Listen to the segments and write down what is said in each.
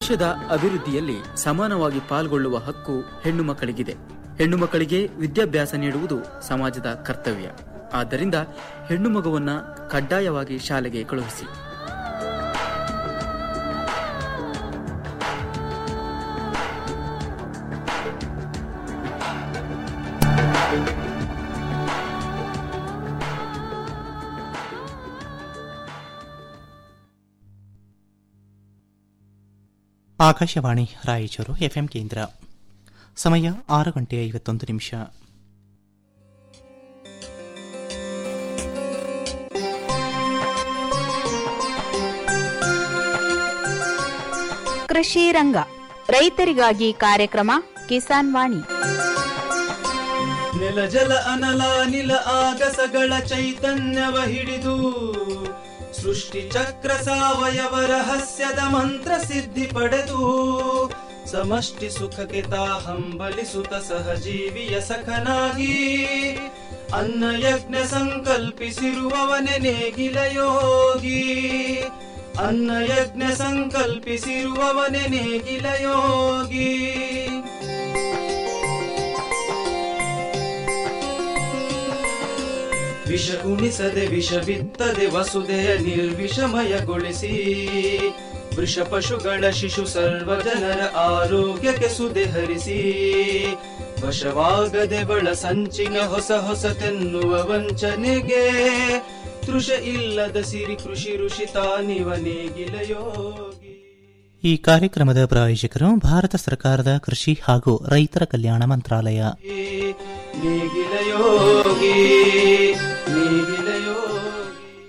ದೇಶದ ಅಭಿವೃದ್ಧಿಯಲ್ಲಿ ಸಮಾನವಾಗಿ ಪಾಲ್ಗೊಳ್ಳುವ ಹಕ್ಕು ಹೆಣ್ಣು ಮಕ್ಕಳಿಗಿದೆ ಹೆಣ್ಣು ಮಕ್ಕಳಿಗೆ ವಿದ್ಯಾಭ್ಯಾಸ ನೀಡುವುದು ಸಮಾಜದ ಕರ್ತವ್ಯ ಆದ್ದರಿಂದ ಹೆಣ್ಣು ಮಗುವನ್ನ ಕಡ್ಡಾಯವಾಗಿ ಶಾಲೆಗೆ ಕಳುಹಿಸಿ ಆಕಾಶವಾಣಿ ರಾಯಚೂರು ಎಫ್ಎಂ ಕೇಂದ್ರ ಸಮಯ ಆರು ಗಂಟೆ ಐವತ್ತೊಂದು ನಿಮಿಷ ಕೃಷಿ ರಂಗ ರೈತರಿಗಾಗಿ ಕಾರ್ಯಕ್ರಮ ಕಿಸಾನ್ ವಾಣಿ ನೆಲ ಜಲ ಅನಲ ನಿಲ ಆಗಸಗಳ ಚೈತನ್ಯವ ಹಿಡಿದು ಸೃಷ್ಟಿ ಚಕ್ರ ಸಾವಯವ ರಹಸ್ಯದ ಮಂತ್ರ ಸಿದ್ಧಿ ಪಡೆದು ಸಮಷ್ಟಿ ಸುಖಕ್ಕೆ ತಾ ಹಂಬಲಿಸುತ್ತ ಸಹಜೀವಿಯ ಸಖನಾಗಿ ಅನ್ನ ಯಜ್ಞ ಸಂಕಲ್ಪಿಸಿರುವವನೆ ನೇಗಿಲ ಯೋಗಿ ಅನ್ನ ಯಜ್ಞ ಸಂಕಲ್ಪಿಸಿರುವವನೆ ನೇಗಿಲ ಯೋಗಿ ವಿಷ ಉಣಿಸದೆ ವಿಷ ಬಿತ್ತದೆ ವಸುದೆಯ ನಿರ್ವಿಷಮಯಗೊಳಿಸಿ ವೃಷ ಪಶುಗಳ ಶಿಶು ಸರ್ವ ಜನರ ಆರೋಗ್ಯಕ್ಕೆ ಸುದೆ ಹರಿಸಿ ವಶವಾಗದೆ ಬಳ ಸಂಚಿನ ಹೊಸ ಹೊಸತೆನ್ನುವ ವಂಚನೆಗೆ ತೃಷ ಇಲ್ಲದ ಸಿರಿ ಕೃಷಿ ಋಷಿ ತಾನಿವ ನೇಗಿಲ ಯೋಗಿ ಈ ಕಾರ್ಯಕ್ರಮದ ಪ್ರಾಯೋಜಕರು ಭಾರತ ಸರ್ಕಾರದ ಕೃಷಿ ಹಾಗೂ ರೈತರ ಕಲ್ಯಾಣ ಮಂತ್ರಾಲಯ ನೇಗಿಲ ಯೋಗಿ ನೇಗಿಲ ಯೋಗಿ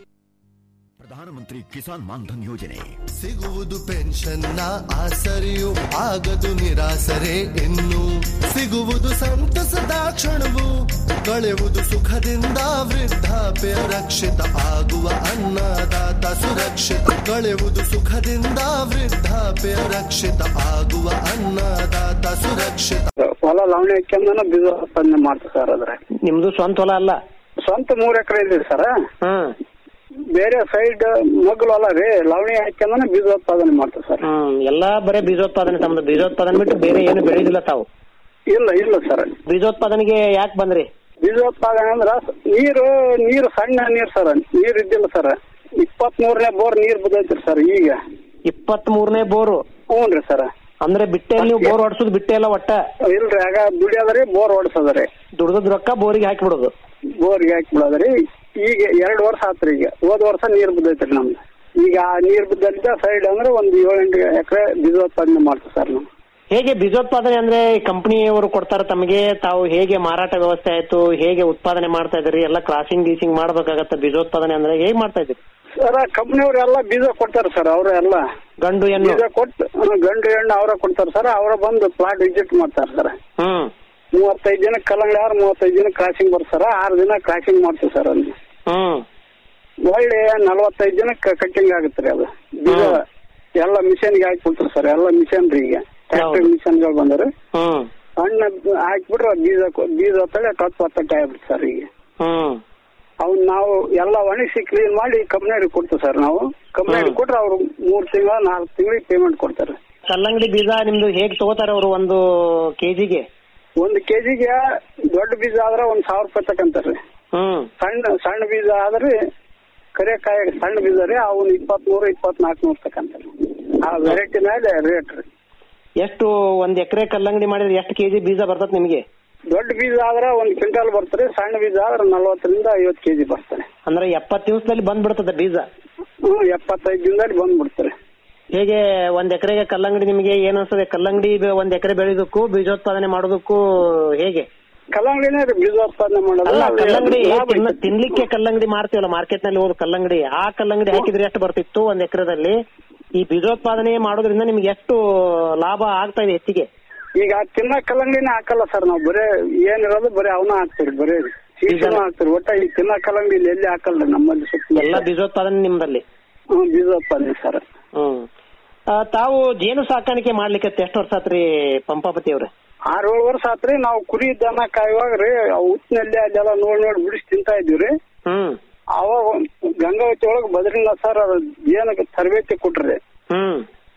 ಪ್ರಧಾನಮಂತ್ರಿ ಕಿಸಾನ್ ಮಾನ್ಧನ್ ಯೋಜನೆ ಸಿಗುವುದು ಪೆನ್ಷನ್ನ ಆಸರೆಯು ಆಗದು ನಿರಾಸರೆ ಇನ್ನು ಸಿಗುವುದು ಸಂತಸದ ಕ್ಷಣವು ಕಳೆಯುವುದು ಸುಖದಿಂದ ವೃದ್ಧಾಪ್ಯ ರಕ್ಷಿತ ಆಗುವ ಅನ್ನದಾತ ಸುರಕ್ಷಿತ ಕಳೆಯುವುದು ಸುಖದಿಂದ ವೃದ್ಧಾಪ್ಯ ರಕ್ಷಿತ ಆಗುವ ಅನ್ನದಾತ ಸುರಕ್ಷಿತ ಹೊಲ ಲವಣಿ ಹಾಕ್ಯಂದನ ಬೀಜ ಉತ್ಪಾದನೆ ಮಾಡ್ತಾರೆ ಸರ್ ಅದ್ರ ನಿಮ್ದು ಸ್ವಂತ ಹೊಲ ಅಲ್ಲ ಸ್ವಂತ ಮೂರ್ ಎಕರೆ ಇದೆ ಸರ್ ಹ್ಮ್ ಬೇರೆ ಸೈಡ್ ಮಗ್ಲು ಹೊಲ ರೀ ಲವಣಿ ಹಾಕ್ಯಂದನ ಬೀಜ ಉತ್ಪಾದನೆ ಮಾಡ್ತಾರೆ ಸರ್ ಹ್ಮ್ ಎಲ್ಲಾ ಬರೇ ಬೀಜೋತ್ಪಾದನೆ ತಮ್ಮದು ಬೀಜೋತ್ಪಾದನೆ ಬಿಟ್ಟು ಬೇರೆ ಏನು ಬೆಳೆದಿಲ್ಲ ತಾವು ಇಲ್ಲ ಇಲ್ಲ ಸರ್ ಬೀಜೋತ್ಪಾದನೆಗೆ ಯಾಕೆ ಬಂದ್ರಿ ಬೀಜೋತ್ಪಾದನೆ ಅಂದ್ರ ನೀರು ನೀರು ಸಣ್ಣ ನೀರ್ ಸರ್ ನೀರ್ ಇದ್ದಿಲ್ಲ ಸರ್ ಇಪ್ಪತ್ ಮೂರನೇ ಬೋರ್ ನೀರ್ ಬಿದ್ದೈತ್ರಿ ಸರ್ ಈಗ ಇಪ್ಪತ್ತ್ ಮೂರನೇ ಬೋರು ಹ್ಞೂನ್ರಿ ಸರ್ ಅಂದ್ರೆ ಬಿಟ್ಟೆ ನೀವು ಬೋರ್ ಹೊಡ್ಸೋದು ಬಿಟ್ಟೆ ಇಲ್ಲ ಒಟ್ಟ ಇಲ್ರಿ ಆಗ ದುಡಿಯೋದ್ರಿ ಬೋರ್ ಹೊಡ್ಸೋದ್ರಿ ದುಡ್ದದ್ ರೊಕ್ಕ ಬೋರಿಗೆ ಹಾಕಿ ಬಿಡೋದು ಬೋರ್ಗೆ ಹಾಕಿ ಬಿಡೋದ್ರಿ ಈಗ ಎರಡ್ ವರ್ಷ ಆತ್ರಿ ಈಗ ಹೋದ ವರ್ಷ ನೀರ್ ಬಿದ್ದೈತ್ರಿ ನಮ್ದು ಈಗ ಆ ನೀರ್ ಬಿದ್ದಂತ ಸೈಡ್ ಅಂದ್ರೆ ಒಂದ್ ಏಳೆಂಟು ಎಕರೆ ಬೀಜೋತ್ಪಾದನೆ ಮಾಡ್ತೀವಿ ಸರ್ ನಾವು ಹೇಗೆ ಬೀಜೋತ್ಪಾದನೆ ಅಂದ್ರೆ ಕಂಪನಿಯವರು ಕೊಡ್ತಾರೆ ತಮಗೆ ತಾವು ಹೇಗೆ ಮಾರಾಟ ವ್ಯವಸ್ಥೆ ಆಯ್ತು ಹೇಗೆ ಉತ್ಪಾದನೆ ಮಾಡ್ತಾ ಇದ್ರಿ ಎಲ್ಲ ಕ್ರಾಸಿಂಗ್ ಗೀಸಿಂಗ್ ಮಾಡ್ಬೇಕಾಗತ್ತೆ ಬೀಜೋತ್ಪಾದನೆ ಅಂದ್ರೆ ಹೇಗ್ ಮಾಡ್ತಾ ಇದ್ರಿ ಸರ್ ಕಂಪ್ನಿಯವ್ರು ಎಲ್ಲ ಬೀಜ ಕೊಡ್ತಾರೆ ಸರ್ ಅವ್ರ ಎಲ್ಲ ಗಂಡು ಹೆಣ್ಣು ಬೀಜ ಕೊಟ್ಟು ಹ್ಮ್, ಗಂಡು ಹೆಣ್ಣು ಅವರ ಕೊಡ್ತಾರೆ ಸರ್ ಅವರ ಬಂದು ಪ್ಲಾಟ್ ವಿಸಿಟ್ ಮಾಡ್ತಾರೆ ಸರ್ ಹ್ಮ್ ಮೂವತ್ತೈದು ಜನ ಕಲ್ಲಂಗಡಿ ಆರು ಮೂವತ್ತೈದು ಜನ ಕ್ರಾಸಿಂಗ್ ಬರ್ತಾರ ಆರು ದಿನ ಕ್ರಾಸಿಂಗ್ ಮಾಡ್ತೀವಿ ಸರ್ ಅಲ್ಲಿ ಹ್ಮ್ ಒಳ್ಳೆ ನಲವತ್ತೈದು ಜನಕ್ಕೆ ಕಟ್ಟಿಂಗ್ ಆಗುತ್ತೆ ರೀ ಅದು ಬೀಜ ಎಲ್ಲ ಮಿಷನ್ಗೆ ಹಾಕಿ ಕೊಡ್ತಾರೆ ಸರ್ ಎಲ್ಲ ಮಿಷನ್ ರೀ ಈಗ ಟ್ರ್ಯಾಕ್ಟರ್ ಮಿಷನ್ಗಳು ಬಂದ್ರೆ ಹ್ಮ್ ಹಣ್ಣು ಹಾಕ್ಬಿಟ್ರೆ ಬೀಜ ಕೊ- ಬೀಜ ಹೊತ್ತಳೆ ಕತ್ತು ಹೊತ್ತಟ್ಟೆ ಆಗ್ಬಿಡ್ತು ಸರ್ ಈಗ ಹ್ಮ್ ಅವ್ನ್ ನಾವು ಎಲ್ಲ ಒಣಗಿಸಿ ಕ್ಲೀನ್ ಮಾಡಿ ಕಂಪ್ನಿಯವ್ರಿಗೆ ಕೊಡ್ತೀವಿ ಸರ್ ನಾವು ಕಂಪ್ನಿಯವ್ರಿಗೆ ಕೊಟ್ರೆ ಅವ್ರು ಮೂರ್ ತಿಂಗಳ ನಾಲ್ಕು ತಿಂಗಳಿಗೆ ಪೇಮೆಂಟ್ ಕೊಡ್ತಾರೆ ಕಲ್ಲಂಗಡಿ ಬೀಜ ನಿಮ್ದು ಹೇಗ್ ತಗೋತಾರೆ ಅವರು ಒಂದು ಕೆಜಿಗೆ ಒಂದು ಕೆಜಿಗೆ ದೊಡ್ಡ ಬೀಜ ಆದ್ರೆ ಒಂದ್ ಸಾವಿರ ರೂಪಾಯಿ ತಕಂತಾರ್ರಿ ಹ್ಮ್ ಸಣ್ಣ ಸಣ್ಣ ಬೀಜ ಆದ್ರೆ ಕರಿಯಕಾಯಿ ಸಣ್ಣ ಬೀಜ ರೀ ಅವ್ನು ಇಪ್ಪತ್ಮೂರು ಇಪ್ಪತ್ನಾಲ್ಕು ನೂರು ತಕಂತಾರೆ ಆ ವೆರೈಟಿ ಮೇಲೆ ರೇಟ್ ರೀ ಎಷ್ಟು ಒಂದ್ ಎಕರೆ ಕಲ್ಲಂಗಡಿ ಮಾಡಿದ್ರೆ ಎಷ್ಟು ಕೆಜಿ ಬೀಜ ಬರ್ತದೆ ನಿಮಗೆ ದೊಡ್ಡ ಬೀಜ ಆದ್ರೆ ಒಂದ್ ಕ್ವಿಂಟಲ್ ಬರ್ತಾರೆ ಸಣ್ಣ ಬೀಜ ಆದ್ರೆ ನಲ್ವತ್ತರಿಂದ ಐವತ್ತು ಕೆಜಿ ಬರ್ತಾರೆ ಅಂದ್ರೆ ಎಪ್ಪತ್ತು ದಿವಸದಲ್ಲಿ ಬಂದ್ಬಿಡ್ತದೆ ಬೀಜ ಹ್ಮ್ ಎಪ್ಪತ್ತೈದು ದಿನದಲ್ಲಿ ಬಂದ್ಬಿಡ್ತಾರೆ ಹೇಗೆ ಒಂದ್ ಎಕರೆಗೆ ಕಲ್ಲಂಗಡಿ ನಿಮಗೆ ಏನ್ ಅನ್ಸ್ತದೆ ಕಲ್ಲಂಗಡಿ ಬೆ- ಒಂದ್ ಎಕರೆ ಬೆಳೆಯೋದಕ್ಕೂ ಬೀಜೋತ್ಪಾದನೆ ಮಾಡೋದಕ್ಕೂ ಹೇಗೆ ಕಲ್ಲಂಗಡಿನೇ ರೀ ಬೀಜೋತ್ಪಾದನೆ ಮಾಡೋದು ಅಲ್ಲ ಅದು ಕಲ್ಲಂಗಡಿ ಲಾಭ ತಿನ್ನ- ಐತೆ. ತಿನ್ಲಿಕ್ಕೆ ಕಲ್ಲಂಗಡಿ ಮಾರ್ತೀವಲ್ಲ ಮಾರ್ಕೆಟ್ ನಲ್ಲಿ ಹೋದ ಕಲ್ಲಂಗಡಿ ಆ ಕಲ್ಲಂಗಡಿ ಹಾಕಿದ್ರೆ ಎಷ್ಟು ಬರ್ತಿತ್ತು ಒಂದ್ ಎಕರೆದಲ್ಲಿ ಈ ಬೀಜೋತ್ಪಾದನೆ ಮಾಡೋದ್ರಿಂದ ನಿಮ್ಗೆ ಎಷ್ಟು ಲಾಭ ಆಗ್ತಾ ಇದೆ ಹೆಚ್ಚಿಗೆ ಈಗ ತಿನ್ನ ಕಲ್ಲಂಗಡಿನೇ ಹಾಕಲ್ಲ ಸರ್ ನಾವು ಬರೇ ಏನಿರೋದು ಬರೀ ಅವನ್ನ ಹಾಕ್ತಿರಿ ಬರೀ ಸೀಸನ್ ಹಾಕ್ತಿರಿ ಒಟ್ಟ ಈ ತಿನ್ನ ಕಲ್ಲಂಗಡಿ ಇಲ್ಲಿ ಎಲ್ಲಿ ಹಾಕಲ್ಲ ನಮ್ಮಲ್ಲಿ ಸುತ್ತ ಎಲ್ಲ ಬೀಜೋತ್ಪಾದನೆ ನಿಮ್ದಲ್ಲಿ ಹ್ಮ್ ಬೀಜೋತ್ಪಾದನೆ ಸರ್ ಹ್ಮ್ ಆ, ತಾವು ಜೇನು ಸಾಕಾಣಿಕೆ ಮಾಡ್ಲಿಕ್ಕೆ ಎಷ್ಟು ವರ್ಷ ಆತ್ರಿ ಪಂಪಾಪತಿ ಅವ್ರೆ ಆರ್ ಏಳು ವರ್ಷ ಆತ್ರಿ ನಾವು ಕುರಿ ದನ ಕಾಯುವಾಗ ರೀ ಉತ್ತಿನಲ್ಲಿ ಅಲ್ಲೆಲ್ಲ ನೋಡ್ ನೋಡಿ ಬಿಡಿಸಿ ತಿಂತಾ ಇದೀವ್ರಿ ಹ್ಮ್ ಅವಾಗ ಗಂಗಾವತಿ ಒಳಗ ಬದ್ರಿನಾಥ್ ಸರ್ ಏನಕ್ಕೆ ತರಬೇತಿ ಕೊಟ್ರಿ ಹ್ಮ್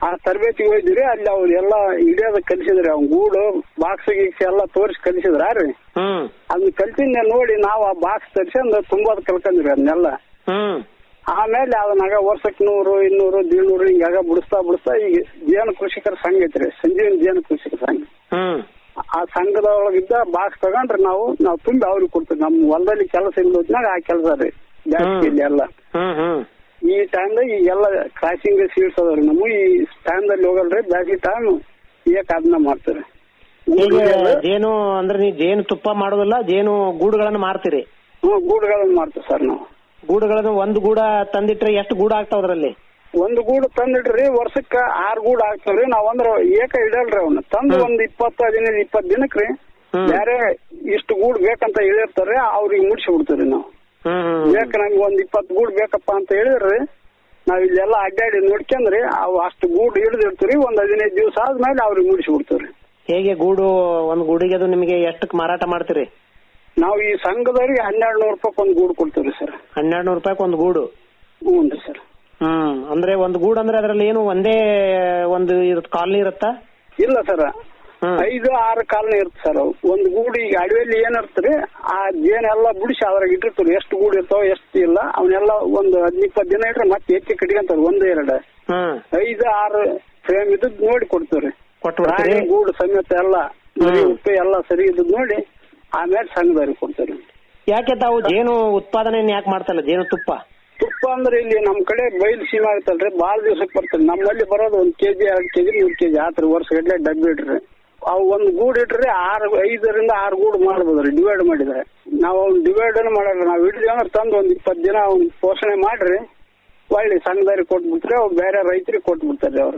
ಆ ತರಬೇತಿಗೆ ಹೋಯ್ದಿರಿ ಅಲ್ಲಿ ಅವ್ರು ಎಲ್ಲ ಹಿಡಿಯೋದ ಕಲಿಸಿದ್ರಿ ಅವ್ನ ಗೂಡು ಬಾಕ್ಸ್ ಗೀಕ್ಸ್ ಎಲ್ಲ ತೋರಿಸಿ ಕಲಿಸಿದ್ರ ರೀ ಹ್ಮ್ ಅದನ್ನ ಕಲ್ತಿದ್ನ ನೋಡಿ ನಾವು ಆ ಬಾಕ್ಸ್ ತರಿಸಿ ತುಂಬಾದ್ ಕಲ್ಕಂದ್ರಿ ಅದನ್ನೆಲ್ಲ ಹ್ಮ್ ಆಮೇಲೆ ಅದನ್ನಾಗ ವರ್ಷಕ್ಕೆ ನೂರು ಇನ್ನೂರು ದೀಡ್ನೂರು ಹಿಂಗಾಗ ಬಿಡಿಸ್ತಾ ಬಿಡಿಸ್ತಾ ಈಗ ಜೇನು ಕೃಷಿಕರ ಸಂಘ ಐತ್ರಿ ಸಂಜೀವನ ಜೇನು ಕೃಷಿಕರ ಸಂಘ ಹ್ಮ್ ಆ ಸಂಘದೊಳಗಿದ್ದ ಬಾಕ್ಸ್ ತಗೊಂಡ್ರೆ ನಾವು ನಾವು ತುಂಬಿ ಅವ್ರಿಗೆ ಕೊಡ್ತೀವಿ ನಮ್ಮ ಹೊಲದಲ್ಲಿ ಕೆಲಸ ಇಲ್ಲದ್ನಾಗ ಆ ಕೆಲಸ ರೀ ಜಾಸ್ತಿಯಲ್ಲಿ ಎಲ್ಲ ಹ್ಮ್ ಹ್ಮ್ ಈ ಟೈಮ್ದಾಗ ಈಗೆಲ್ಲ ಕ್ರಾಸಿಂಗ್ ಸೀಡ್ಸ್ ಅದಾವ್ರಿ ನಮ್ಮ ಈ ಟೈಮ್ದಲ್ಲಿ ಹೋಗಲ್ರಿ ಬ್ಯಾಸಿ ಟೈಮ್ ಏಕ ಅದನ್ನ ಮಾಡ್ತಾರೆ ಈಗ ಜೇನು ಅಂದ್ರೆ ನೀವು ಜೇನು ತುಪ್ಪ ಮಾಡೋದಿಲ್ಲ ಜೇನು ಗೂಡುಗಳನ್ನ ಮಾರ್ತೀರಿ ಹ್ಮ್ ಗೂಡುಗಳನ್ನ ಮಾಡ್ತೀವಿ ಸರ್ ನಾವು ಗೂಡುಗಳನ್ನ ಒಂದು ಗೂಡ ತಂದಿಟ್ರೆ ಎಷ್ಟು ಗೂಡ ಆಗ್ತಾವ ಅದ್ರಲ್ಲಿ ಒಂದು ಗೂಡು ತಂದಿಟ್ರಿ ವರ್ಷಕ್ಕ ಆರ್ ಗೂಡು ಹಾಕ್ತಾವ್ರಿ ನಾವ್ ಅಂದ್ರ ಏಕ ಇಡಲ್ರಿ ಅವನ್ನ ತಂದು ಒಂದ್ ಇಪ್ಪತ್ತು ಹದಿನೈದು ಇಪ್ಪತ್ತು ದಿನಕ್ರಿ ಹ್ಮ್. ಬೇರೆ ಇಷ್ಟು ಗೂಡು ಬೇಕಂತ ಹೇಳಿರ್ತಾರೆ ಅವ್ರಿಗೆ ಮುಡ್ಸಿ ಬಿಡ್ತೀವಿ ನಾವು ಹ್ಮ್ ಹ್ಮ್ ಬೇಕ ನಮ್ಗೆ ಒಂದ್ ಇಪ್ಪತ್ತು ಗೂಡು ಬೇಕಪ್ಪ ಅಂತ ಹೇಳಿದ್ರಿ ನಾವ್ ಇಲ್ಲೆಲ್ಲ ಅಡ್ಡಾಡಿ ನೋಡ್ಕೊಂಡ್ರಿ ಅವು ಅಷ್ಟು ಗೂಡು ಹಿಡಿದಿರ್ತೀರಿ ಒಂದ್ ಹದಿನೈದು ದಿವಸ ಆದ್ಮೇಲೆ ಅವ್ರಿಗೆ ಮುಡಿಸಿ ಬಿಡ್ತೀವ್ರಿ ಹೇಗೆ ಗೂಡು ಒಂದ್ ಗೂಡಿಗೆ ಅದು ನಿಮಗೆ ಎಷ್ಟಕ್ ಮಾರಾಟ ಮಾಡ್ತೀರಿ ನಾವು ಈ ಸಂಘದವ್ರಿಗೆ ಹನ್ನೆರಡು ನೂರು ರೂಪಾಯಿ ಒಂದು ಗೂಡು ಕೊಡ್ತೀವ್ರಿ ಸರ್ ಹನ್ನೆರಡು ನೂರು ರೂಪಾಯಿ ಒಂದು ಗೂಡು ಹ್ಞೂ ರೀ ಸರ್ ಹ್ಮ್ ಅಂದ್ರೆ ಒಂದು ಗೂಡು ಅಂದ್ರೆ ಅದ್ರಲ್ಲಿ ಏನು ಒಂದೇ ಒಂದು ಇರುತ್ತ ಕಾಲನಿ ಇರುತ್ತಾ ಇಲ್ಲ ಸರ್ ಹ್ಮ್. ಐದು ಆರು ಕಾಲನಿ ಇರುತ್ತೆ ಸರ್ ಒಂದು ಗೂಡು ಈಗ ಅಡವಿಯಲ್ಲಿ ಏನಿರ್ತ್ರಿ ಆ ಜೇನೆಲ್ಲ ಬಿಡಿಸಿ ಅದ್ರಾಗ ಇಟ್ಟಿರ್ತಾರೆ ಎಷ್ಟು ಗೂಡು ಇರ್ತಾವ ಎಷ್ಟು ಇಲ್ಲ ಅವನ್ನೆಲ್ಲ ಒಂದು ಹದಿನಿಪ್ಪತ್ತು ದಿನ ಇಟ್ರೆ ಮತ್ತೆ ಹೆಚ್ಚು ಕಟ್ಕೊಂತಾರೆ ಒಂದು ಎರಡು ಹ್ಮ್ ಐದು ಆರು ಫ್ರೇಮ್ ಇದ್ದದ್ ನೋಡಿ ಕೊಡ್ತೀವ್ರಿ ಕೊಟ್ಬಿಡ್ತೀರಿ ರಾಣಿ ಗೂಡು ಸಮೇತ ಎಲ್ಲ ಮರಿ ಹ್ಮ್. ಉಪ್ಪು ಎಲ್ಲ ಸರಿ ಇದ್ದದ್ ನೋಡಿ ಆಮೇಲೆ ಸಂಘದವ್ರಿಗೆ ಕೊಡ್ತೀವಿ ಯಾಕೆ ತಾವು ಜೇನು ಉತ್ಪಾದನೆಯನ್ನ ಯಾಕೆ ಮಾಡ್ತಲ್ಲ ಜೇನು ತುಪ್ಪ ತುಪ್ಪ ಅಂದ್ರೆ ಇಲ್ಲಿ ನಮ್ ಕಡೆ ಬಯಲು ಸೀಮೆ ಆಗುತ್ತಲ್ರಿ ಬಾಳ ದಿವಸಕ್ಕೆ ಬರ್ತದೆ ನಮ್ಮಲ್ಲಿ ಬರೋದು ಒಂದ್ ಕೆಜಿ ಎರಡ್ ಕೆಜಿ ಮೂರ್ ಕೆಜಿ ಆತರ ವರ್ಷ ಗಟ್ಲೆ ಡಬ್ಬಿ ಇಟ್ರಿ ಅವು ಒಂದ್ ಗೂಡು ಇಟ್ರಿ ಆರು ಐದರಿಂದ ಆರು ಗೂಡು ಮಾಡ್ಬೋದ್ರಿ ಡಿವೈಡ್ ಮಾಡಿದ್ರೆ ನಾವು ಅವ್ನ ಡಿವೈಡ್ ಮಾಡಲ್ಲ ನಾವು ಹಿಡಿದ್ವಿ ಅಂದ್ರೆ ತಂದು ಒಂದ್ ಇಪ್ಪತ್ತು ದಿನ ಅವ್ನ ಪೋಷಣೆ ಮಾಡ್ರಿ ಒಳ್ಳೆ ಸಂಘದವ್ರಿಗೆ ಕೊಟ್ಬಿಟ್ರೆ ಅವ್ ಬೇರೆ ರೈತರಿಗೆ ಕೊಟ್ಬಿಡ್ತಾರೆ ಅವ್ರು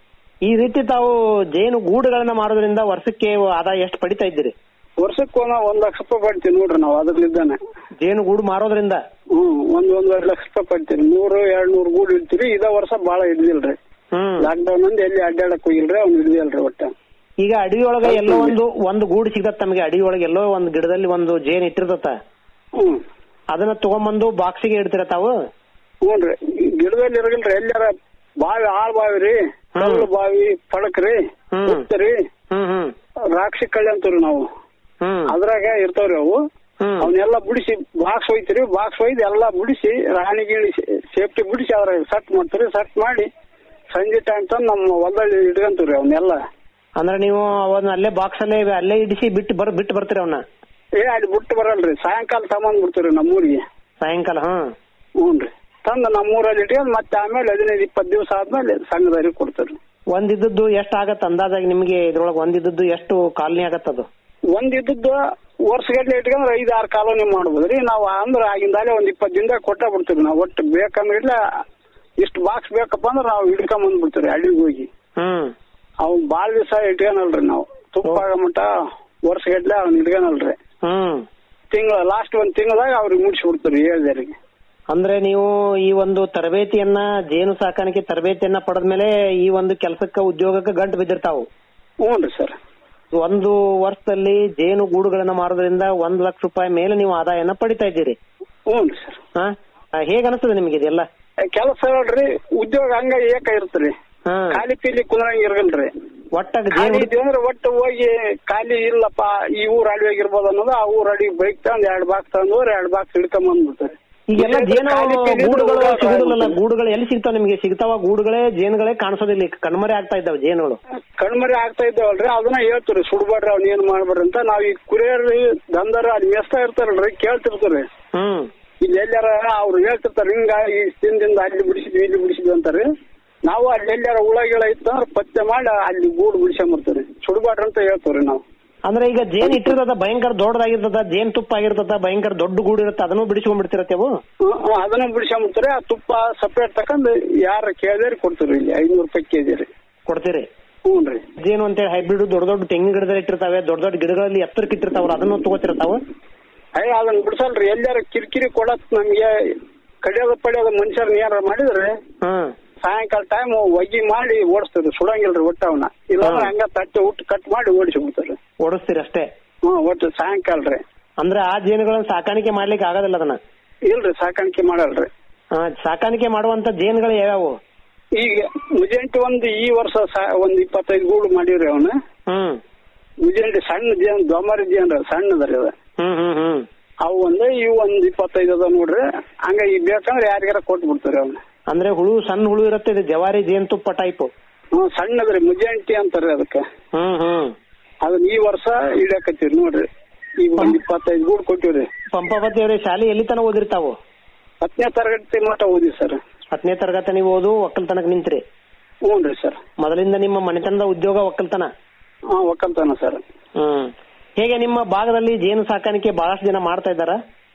ಈ ರೀತಿ ತಾವು ಜೇನು ಗೂಡುಗಳನ್ನ ಮಾಡೋದ್ರಿಂದ ವರ್ಷಕ್ಕೆ ಆದಾಯ ಎಷ್ಟು ಪಡಿತಾ ಇದ್ದೀರಿ ವರ್ಷಕ್ಕೆ ಒಂದ್ ಒಂದ್ ಲಕ್ಷ ರೂಪಾಯಿ ಪಡ್ತೀವಿ ನೋಡ್ರಿ ನಾವು ಅದ್ರಲ್ಲಿದ್ದಾನೆ ಜೇನು ಗೂಡು ಮಾರೋದ್ರಿಂದ ಹ್ಮ್ ಒಂದ್ ಒಂದೂವರೆ ಲಕ್ಷ ರೂಪಾಯಿ ಪಡ್ತೀವಿ ನೂರು ಎರಡ್ ನೂರು ಗೂಡು ಇಡ್ತೀವಿ ಇದ ವರ್ಷ ಬಾಳ ಹಿಡ್ದಿಲ್ರಿ ಹ್ಮ್ ಲಾಕ್ಡೌನ್ ಅಂದ್ ಎಲ್ಲಿ ಅಡ್ಡಾಡಕ್ ಹೋಗಿಲ್ರಿ ಅವ್ನು ಹಿಡಿದಿಲ್ರಿ ಒಟ್ಟ ಈಗ ಅಡವಿ ಒಳಗೆ ಎಲ್ಲೋ ಒಂದು ಒಂದು ಗೂಡು ಸಿಗತ್ತ ತಮಗೆ ಅಡವಿ ಒಳಗೆ ಎಲ್ಲೋ ಒಂದು ಗಿಡದಲ್ಲಿ ಒಂದು ಜೇನ್ ಇಟ್ಟಿರ್ತತ ಹ್ಮ್ ಅದನ್ನ ತಗೊಂಬಂದು ಬಾಕ್ಸಿಗೆ ಇಡ್ತೀರ ತಾವು ಹ್ಞೂನ್ರಿ ಈ ಗಿಡದಲ್ಲಿ ಇರಗಿಲ್ರಿ ಎಲ್ಲಾರ ಬಾವಿ ಆಳ್ ಬಾವಿ ರೀ ಕಲ್ಲು ಬಾವಿ ಪಡಕ್ ರೀ ಹ್ಮ್. ಉತ್ತರಿ ಹ್ಮ್ ಹ್ಮ್ ರಾಕ್ಷಿ ಕಳ್ಳಿ ಅಂತೀವ್ರಿ ನಾವು ಹ್ಮ್ ಅದ್ರಾಗ ಇರ್ತಾವ್ರಿ ಅವು ಹ್ಮ್ ಅವನ್ನೆಲ್ಲ ಬಿಡಿಸಿ ಬಾಕ್ಸ್ ಒಯ್ತೀರಿ ಬಾಕ್ಸ್ ಒಯ್ದು ಎಲ್ಲಾ ಬಿಡಿಸಿ ರಾಣಿ ಗಿಣಿ ಸೇಫ್ಟಿ ಬಿಡಿಸಿ ಅದ್ರಾಗ ಸಟ್ ಮಾಡ್ತೀರಿ ಸಟ್ ಮಾಡಿ ಸಂಜೆ ಟೈಮ್ ತಂದು ನಮ್ಮ ಹೊಲದಲ್ಲಿ ಇಟ್ಕೊಂತೀವ್ರಿ ಅವನ್ನೆಲ್ಲ ಅಂದ್ರೆ ನೀವು ಅವನ್ನ ಅಲ್ಲೇ ಬಾಕ್ಸ್ ಅಲ್ಲೇ ಅಲ್ಲೇ ಇಡಿಸಿ ಬಿಟ್ಟು ಬರ್ ಬಿಟ್ಟು ಬರ್ತೀರ ಅವನ್ನ ಏ ಅಲ್ಲಿ ಬಿಟ್ಟು ಬರಲ್ರಿ ಸಾಯಂಕಾಲ ತಗೊಂಡ್ ಬಿಡ್ತೀವ್ರಿ ನಮ್ಮೂರಿಗೆ ಸಾಯಂಕಾಲ ಹ್ಮ್ ಹ್ಞೂನ್ರಿ ತಂದು ನಮ್ಮೂರಲ್ಲಿ ಇಟ್ಕೊಂಡು ಮತ್ತೆ ಆಮೇಲೆ ಹದಿನೈದು ಇಪ್ಪತ್ತು ದಿವಸ ಆದ್ಮೇಲೆ ಸಂಘದವ್ರಿಗೆ ಕೊಡ್ತೀವ್ರಿ ಒಂದಿದ್ದದ್ದು ಎಷ್ಟು ಆಗತ್ತ ಅಂದಾಜಾಗಿ ನಿಮಗೆ ಇದ್ರೊಳಗೆ ಒಂದಿದ್ದದ್ದು ಎಷ್ಟು ಕಾಲನಿ ಆಗತ್ತದು ಒಂದ್ ಇದ್ದದ್ದು ವರ್ಷಗಟ್ಲೆ ಇಟ್ಕೊಂಡ್ರೆ ಐದ್ ಆರು ಕಾಲೋನಿ ಮಾಡ್ಬೋದ್ರಿ ನಾವು ಅಂದ್ರೆ ಆಗಿಂದಾಲೆ ಒಂದ್ ಇಪ್ಪತ್ತು ದಿನದಾಗ ಕೊಟ್ಟ ಬಿಡ್ತೀವಿ ನಾವು ಒಟ್ಟು ಬೇಕಂದ್ರೆ ಇಲ್ಲ ಇಷ್ಟು ಬಾಕ್ಸ್ ಬೇಕಪ್ಪ ಅಂದ್ರೆ ನಾವು ಹಿಡ್ಕೊಂಡ್ ಬಂದ್ಬಿಡ್ತೀವಿ ಅಡಿಗೆ ಹೋಗಿ ಹ್ಮ್ ಅವ್ ಬಾಳ ದಿವಸ ಇಟ್ಕೊನಲ್ರಿ ನಾವು ತುಪ್ಪ ಆಗೋ ಮಟ ವರ್ಷಗಟ್ಲೆ ಅವ್ನ ಇಟ್ಕೊನಲ್ರಿ ಹ್ಮ್ ತಿಂಗಳ ಲಾಸ್ಟ್ ಒಂದ್ ತಿಂಗಳದಾಗ ಅವ್ರಿಗೆ ಮುಗಿಸಿ ಬಿಡ್ತೀರಿ ಏಳ್ದರಿಗೆ ಅಂದ್ರೆ ನೀವು ಈ ಒಂದು ತರಬೇತಿಯನ್ನ ಜೇನು ಸಾಕಾಣಿಕೆ ತರಬೇತಿಯನ್ನ ಪಡೆದ್ಮೇಲೆ ಈ ಒಂದು ಕೆಲಸಕ್ಕೆ ಉದ್ಯೋಗಕ್ಕೆ ಗಂಟು ಬಿದ್ದಿರ್ತಾವು ಹ್ಞೂ ಸರ್ ಒಂದು ವರ್ಷದಲ್ಲಿ ಜೇನು ಗೂಡುಗಳನ್ನ ಮಾರೋದ್ರಿಂದ ಒಂದ್ ಲಕ್ಷ ರೂಪಾಯಿ ಮೇಲೆ ನೀವು ಆದಾಯನ ಪಡಿತಾ ಇದ್ದೀರಿ ಹ್ಞೂ ಸರ್ ಹಾ ಹೇಗ ಅನಿಸ್ತದೆ ನಿಮಗೆ ಇದೆಲ್ಲ ಕೆಲಸ ಹೇಳ್ರಿ ಉದ್ಯೋಗ ಹಂಗ ಏಕ ಇರ್ತ್ರಿ ಹಾ ಖಾಲಿ ಪೀಲಿ ಕುಂದ್ರಂಗ ಇರಗಲ್ರಿ ಒಟ್ಟಾಗ ಖಾಲಿ ಜೇನು ಇದ್ವಿ ಅಂದ್ರೆ ಒಟ್ಟು ಹೋಗಿ ಖಾಲಿ ಇಲ್ಲಪ್ಪ ಈ ಊರ್ ಅಡವಿಯಾಗ ಇರ್ಬೋದು ಅನ್ನೋದು ಆ ಊರ್ ಅಡಿಗೆ ಬೈಕ್ ತಗೊಂಡ್ ಎರಡ್ ಬಾಕ್ಸ್ ತಗೊಂಡ್ ಎರಡ್ ಬಾಕ್ಸ್ ಹಿಡ್ಕೊಂಡ್ ಬಂದ್ಬಿಡ್ತಾರೆ ಈಗೆಲ್ಲ ಜೇನು ಖಾಲಿ ಪೀಲಿ ಇದ್ರೆ ಗೂಡುಗಳು ಉದ್ಯೋಗ ಸಿಗುದಿಲ್ಲ ಆಗ್ಬಿಡುತ್ತೆ. ಗೂಡುಗಳು ಎಲ್ಲಿ ಸಿಗ್ತಾವ ನಿಮಗೆ ಸಿಗ್ತಾವ ಗೂಡುಗಳೇ ಜೇನುಗಳೇ ಕಾಣಿಸೋದಿಲ್ಲ ಈಗ ಕಣ್ಮರೆ ಆಗ್ತಾ ಇದ್ದಾವೆ ಜೇನುಗಳು ಕಣ್ಮರಿ ಆಗ್ತಾ ಇದ್ದಾವಲ್ರಿ ಅದನ್ನ ಹೇಳ್ತೀರಿ ಸುಡ್ಬೇಡ್ರಿ ಅವ್ನ ಏನ್ ಮಾಡ್ಬೇಡ್ರಿ ಅಂತ ನಾವ್ ಈ ಕುರಿಯರ್ ದಂದರ ಅಲ್ಲಿ ಮೆಸ್ತಾ ಇರ್ತಾರಲ್ರಿ ಕೇಳ್ತಿರ್ತೀರಿ ಹ್ಮ್ ಇಲ್ಲಿ ಎಲ್ಲಾರ ಅವ್ರು ಹೇಳ್ತಿರ್ತಾರ ಹಿಂಗ ಈ ದಿನದಿಂದ ಅಲ್ಲಿ ಬಿಡಿಸಿದ್ವಿ ಇಲ್ಲಿ ಬಿಡಿಸಿದ್ವಿ ಅಂತಾರಿ ನಾವು ಅಲ್ಲಿ ಎಲ್ಲಾರ ಹುಳ ಗಿಳ ಇತ್ತು ಅಂದ್ರೆ ಪತ್ತೆ ಮಾಡಿ ಅಲ್ಲಿ ಗೂಡು ಬಿಡಿಸ್ಕೊಂಬರ್ತೀರಿ ಸುಡ್ಬೇಡ್ರಿ ಅಂತ ಹೇಳ್ತೀವ್ರಿ ನಾವು ಅಂದ್ರೆ ಈಗ ಜೇನ್ ಇಟ್ಟಿರ್ತದ ಭಯಂಕರ ದೊಡ್ಡದಾಗಿರ್ತದ ಜೇನ್ ತುಪ್ಪ ಆಗಿರ್ತದ ಭಯಂಕರ ದೊಡ್ಡ ಗೂಡು ಇರುತ್ತೆ ಅದನ್ನು ಬಿಡಿಸ್ಕೊಂಡ್ಬಿಡ್ತಿರತ್ತೇವು ಹ್ಮ್, ಹ್ಮ್, ಅದನ್ನ ಬಿಡಿಸ್ಕೊಂಬಿಡ್ತಾರೆ ಆ ತುಪ್ಪ ಸಪ್ರೇಟ್ ತಕೊಂಡ್ ಯಾರ ಕೇಳಿದ್ರೆ ಕೊಡ್ತೀರಿ ಇಲ್ಲಿ ಐನೂರು ರೂಪಾಯಿ ಕೆಜಿ ರೀ ಕೊಡ್ತೀರಿ ಹ್ಞೂ ರೀ ಜೇನು ಅಂತೇಳಿ ಹೈಬ್ರಿಡ್ ದೊಡ್ಡ ದೊಡ್ಡ ತೆಂಗಿನ ಗಿಡದಲ್ಲಿ ಇಟ್ಟಿರ್ತಾವೆ ದೊಡ್ಡ ದೊಡ್ಡ ಗಿಡಗಳಲ್ಲಿ ಎತ್ತರಕ್ಕೆ ಇಟ್ಟಿರ್ತಾವ್ರ ಅದನ್ನು ತಗೋತಿರ್ತಾವ ಅಯ್ಯ ಅದನ್ನ ಬಿಡಿಸಲ್ರಿ ಎಲ್ಲಾರ ಕಿರಿಕಿರಿ ಕೊಡತ್ ನಮ್ಗೆ ಕಡಿಯೋದು ಪಡಿಯೋದು ಮನುಷ್ಯರ್ನ ಏನಾರ ಮಾಡಿದ್ರೆ ಹ್ಮ್ ಸಾಯಂಕಾಲ ಟೈಮ್ ಒಗಿ ಮಾಡಿ ಓಡಿಸ್ತಾರೆ ಸುಡಂಗಿಲ್ರಿ ಒಟ್ಟ ಅವನ್ನ ಇಲ್ಲಾಂದ್ರೆ ಹಾ. ಹಂಗ ತಟ್ಟೆ ಉಟ್ಟು ಕಟ್ ಮಾಡಿ ಓಡಿಸಿ ಬಿಡ್ತಾರೆ ಓಡಿಸ್ತೀರಿ ಅಷ್ಟೇ ಹ್ಮ್ ಒಟ್ಟು ಸಾಯಂಕಾಲ ರೀ ಅಂದ್ರೆ ಆ ಜೇನುಗಳನ್ನ ಸಾಕಾಣಿಕೆ ಮಾಡ್ಲಿಕ್ಕೆ ಆಗೋದಿಲ್ಲ ಅದನ್ನ ಇಲ್ರಿ ಸಾಕಾಣಿಕೆ ಮಾಡಲ್ರಿ ಆ, ಸಾಕಾಣಿಕೆ ಮಾಡುವಂತ ಜೇನುಗಳು ಯಾವ್ಯಾವು ಈಗ ಮುಜೆಂಟಿ ಒಂದು ಈ ವರ್ಷ ಸ- ಒಂದ್ ಇಪ್ಪತ್ತೈದು ಗೂಡು ಮಾಡಿವ್ರಿ ಅವನ ಹ್ಮ್ ಮುಜೆಂಟಿ ಸಣ್ಣ ಜೇನ್ ದೊಮರಿ ಜೇನ್ ಸಣ್ಣದರಿ ಅದ ಹ್ಮ್ ಹ್ಮ್ ಹ್ಮ್ ಅವು ಒಂದು ಇವು ಒಂದ್ ಇಪ್ಪತ್ತೈದು ಅದ ನೋಡ್ರಿ ಹಂಗ ಈಗ ಬೇಕಂದ್ರೆ ಯಾರಿಗಾರ ಕೊಟ್ಟು ಬಿಡ್ತಾರೆ ಅವನ್ನ ಅಂದ್ರೆ ಹುಳು ಸಣ್ಣ ಹುಳು ಇರುತ್ತೆ ಇದು ಜವಾರಿ ಜೇನುತುಪ್ಪ ಟೈಪ್ ಹ್ಮ್ ಸಣ್ಣದ್ರಿ ಮುಜೆಂಟಿ ಅಂತಾರ್ರಿ ಅದಕ್ಕ ಹ್ಮ್ ಹ್ಮ್ ಅದನ್ನ ಈ ವರ್ಷ ಇಡಕತ್ತೀರಿ ನೋಡ್ರಿ ಈಗ ಒಂದ್ ಇಪ್ಪತ್ತೈದು ಗೂಡು ಕೊಟ್ಟಿವ್ರಿ ಪಂಪಾಪತಿ ಅವರೇ ಶಾಲೆ ಎಲ್ಲಿ ತನ ಓದಿರ್ತಾವು ಹತ್ತನೇ ತರಗತಿ ಮಟ್ಟ ಓದಿ ಸರ್ ಹತ್ತನೇ ತರಗತಿ ನೀವು ಓದು ಒಕ್ಕಲ್ತನಕ್ ನಿಂತ್ರಿ ಹ್ಞೂನ್ರಿ ಸರ್ ಮೊದಲಿಂದ ನಿಮ್ಮ ಮನೆತನದ ಉದ್ಯೋಗ ಒಕ್ಕಲ್ತನ ಹಾ ಒಕ್ಕಲ್ತನ ಸರ್ ಹ್ಮ್ ಹೇಗೆ ನಿಮ್ಮ ಭಾಗದಲ್ಲಿ ಜೇನು ಸಾಕಾಣಿಕೆ ಬಹಳಷ್ಟು ಜನ ಮಾಡ್ತಾ ಇದ್ದಾರ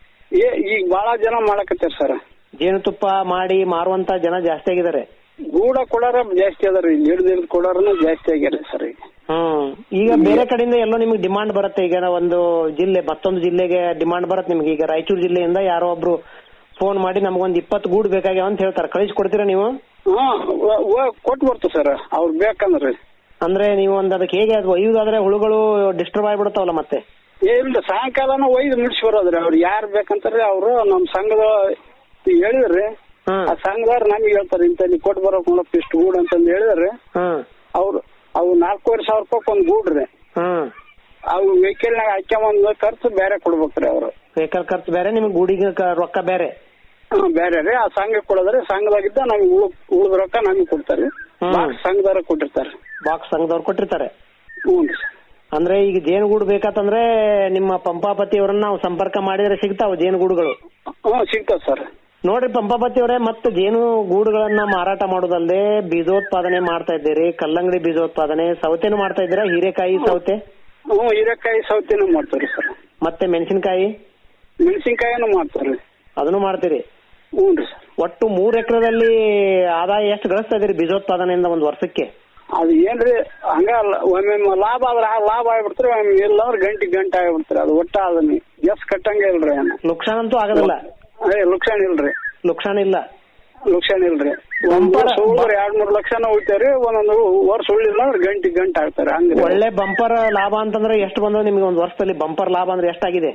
ಏ ಈಗ ಬಹಳ ಜನ ಮಾಡಕತ್ತಾರ ಸರ್ ಜೇನುತುಪ್ಪ ಮಾಡಿ ಮಾರುವಂತ ಜನ ಜಾಸ್ತಿ ಆಗಿದ್ದಾರೆ ಗೂಡ ಕೊಡಾರ ಜಾಸ್ತಿ ಅದಾರಿ ಇಲ್ಲಿ ಹಿಡ್ದು ಹಿಡ್ದು ಕೊಡಾರನ ಜಾಸ್ತಿ ಆಗ್ಯಾರ ಸರ್ ಈಗ ಹ್ಮ್ ಈಗ ಬೇರೆ ಕಡೆಯಿಂದ ಎಲ್ಲೋ ನಿಮಗೆ ಡಿಮಾಂಡ್ ಬರುತ್ತೆ ಈಗ ಒಂದು ಜಿಲ್ಲೆ ಮತ್ತೊಂದು ಜಿಲ್ಲೆಗೆ ಡಿಮಾಂಡ್ ಬರುತ್ತೆ ನಿಮ್ಗೆ ಈಗ ರಾಯಚೂರು ಜಿಲ್ಲೆಯಿಂದ ಯಾರೋ ಒಬ್ರು ಫೋನ್ ಮಾಡಿ ನಮಗೊಂದು ಇಪ್ಪತ್ತು ಗೂಡು ಬೇಕಾಗ್ಯಾವ ಅಂತ ಹೇಳ್ತಾರೆ ಕಳಿಸಿ ಕೊಡ್ತೀರಾ ನೀವು ಹಾ ವ- ವ- ಕೊಟ್ಟು ಬರ್ತೀವಿ ಸರ್ ಅವ್ರು ಬೇಕಂದ್ರಿ ಅಂದ್ರೆ ನೀವು ಒಂದು ಅದಕ್ಕೆ ಹೇಗೆ ಅದು ಒಯ್ಯುದಾದ್ರೆ ಹುಳುಗಳು ಡಿಸ್ಟರ್ಬ್ ಆಗ್ಬಿಡುತ್ತಾವಲ್ಲ ಮತ್ತೆ ಏ ಇಲ್ರಿ ಸಾಯಂಕಾಲನ ಒಯ್ದು ಮುಗಿಸಿ ಬರೋದ್ರಿ ಅವ್ರು ಯಾರು ಬೇಕಂತಾರ್ರಿ ಅವರು ನಮ್ಮ ಸಂಘದ ಹೇಳಿದ್ರಿ ಹ್ಮ್ ಆ ಸಂಘದವ್ರು ನಮಗೆ ಹೇಳ್ತಾರೆ ಇಂತ ನೀವು ಕೊಟ್ಟು ಬರೋಕ್ ನೋಡಪ್ಪ ಇಷ್ಟು ಗೂಡು ಅಂತಂದು ಹೇಳಿದ್ರಿ ಹ್ಮ್ ಅವ್ರು ಅವು ನಾಲ್ಕೂವರೆ ಸಾವಿರ ರೂಪಾಯಿ ಒಂದು ಗೂಡ್ರಿ ಹ್ಮ್ ಅವು ವೆಹಿಕಲ್ನಾಗ ಹಾಕ್ಯಂಬಂದ್ ಖರ್ಚು ಬೇರೆ ಕೊಡ್ಬೇಕ್ರಿ ಅವರು ವೆಹಿಕಲ್ ಖರ್ಚು ಬೇರೆ ನಿಮ್ಗೆ ಗೂಡಿಗೆ ಕ- ರೊಕ್ಕ ಬೇರೆ ಬೇರೆ ರೀ ಆ ಸಂಘ ಕೊಡೋದ್ರಿ ಸಂಘದಾಗಿದ್ದ ನಮಗೆ ಉಳ್ ಉಳ್ದ ರೊಕ್ಕ ನಮಗೆ ಕೊಡ್ತಾರೆ ಹ್ಮ್. ಬಾಕಿ ಸಂಘದವ್ರ ಕೊಟ್ಟಿರ್ತಾರೆ ಬಾಕ್ಸ್ ಸಂಘದವ್ರು ಕೊಟ್ಟಿರ್ತಾರೆ ಹ್ಞೂ ರೀ ಅಂದ್ರೆ ಈಗ ಜೇನುಗೂಡು ಬೇಕಂತಂದ್ರೆ ನಿಮ್ಮ ಪಂಪಾಪತಿ ಅವರನ್ನ ನಾವು ಸಂಪರ್ಕ ಮಾಡಿದ್ರೆ ಸಿಗ್ತಾವ ಜೇನುಗೂಡುಗಳು ಹ್ಞೂ ಸಿಗ್ತದೆ ಸರ್ ನೋಡ್ರಿ ಪಂಪಾಪತಿ ಅವರೇ ಮತ್ತೆ ಜೇನು ಗೂಡುಗಳನ್ನ ಮಾರಾಟ ಮಾಡೋದಲ್ಲದೆ ಬೀಜೋತ್ಪಾದನೆ ಮಾಡ್ತಾ ಇದ್ದೀರಿ ಕಲ್ಲಂಗಡಿ ಬೀಜೋತ್ಪಾದನೆ ಸೌತೆನು ಮಾಡ್ತಾ ಇದ್ದೀರಾ ಹೀರೆಕಾಯಿ ಸೌತೆ ಹ್ಞೂ ಹೀರೆಕಾಯಿ ಸೌತಿನೂ ಮಾಡ್ತಾರೆ ಸರ್ ಮತ್ತೆ ಮೆಣಸಿನಕಾಯಿ ಮೆಣಸಿನ್ಕಾಯಿನೂ ಮಾಡ್ತಾರೆ ಅದನ್ನು ಮಾಡ್ತೀರಿ ಹ್ಞೂ ರೀ ಸರ್ ಒಟ್ಟು ಮೂರ್ ಎಕರೆದಲ್ಲಿ ಆದಾಯ ಎಷ್ಟು ಗಳಿಸ್ತಾ ಇದೀರಿ ಬೀಜೋತ್ಪಾದನೆಯಿಂದ ಒಂದು ವರ್ಷಕ್ಕೆ ಅದು ಏನ್ರಿ ಹಂಗ ಅಲ್ಲ, ಒಮ್ಮೊಮ್ಮೆ ಲಾಭ ಆದ್ರೆ ಆ ಲಾಭ ಆಗ್ಬಿಡ್ತಾರೆ ಒಮ್ಮೆ ಇಲ್ಲ ಅಂದ್ರೆ ಗಂಟೆ ಗಂಟೆ ಆಗ್ಬಿಡ್ತಾರೆ ಅದು ಒಟ್ಟ ಅದನ್ನ ಎಸ್ ಕಟ್ಟಂಗೆ ಇಲ್ರಿ ಏನ ಲುಕ್ಷಾನ್ ಅಂತೂ ಆಗೋದಿಲ್ಲ ಅದೇ ಲುಕ್ಷಾನ್ ಇಲ್ರಿ ಲುಕ್ಷಾನ್ ಇಲ್ಲ ಲುಕ್ಷಾನ್ ಇಲ್ರಿ ಒಂದ್ ವರ್ಷ ಉಳಿದ್ರೆ ಎರಡ್ ಮೂರ್ ಲಕ್ಷನ ಉಳಿತಾವ್ರಿ ಒಂದೊಂದು ವರ್ಷ ಉಳಿಲ್ಲ ಅಂದ್ರೆ ಗಂಟೆ ಗಂಟೆ ಆಗ್ತಾರೆ ಹಂಗ್ರಿ ಒಳ್ಳೆ ಬಂಪರ್ ಲಾಭ ಅಂತಂದ್ರೆ ಎಷ್ಟು ಬಂದವು ನಿಮ್ಗೆ ಒಂದು ವರ್ಷದಲ್ಲಿ ಬಂಪರ್ ಲಾಭ ಅಂದ್ರೆ ಎಷ್ಟಾಗಿದೆ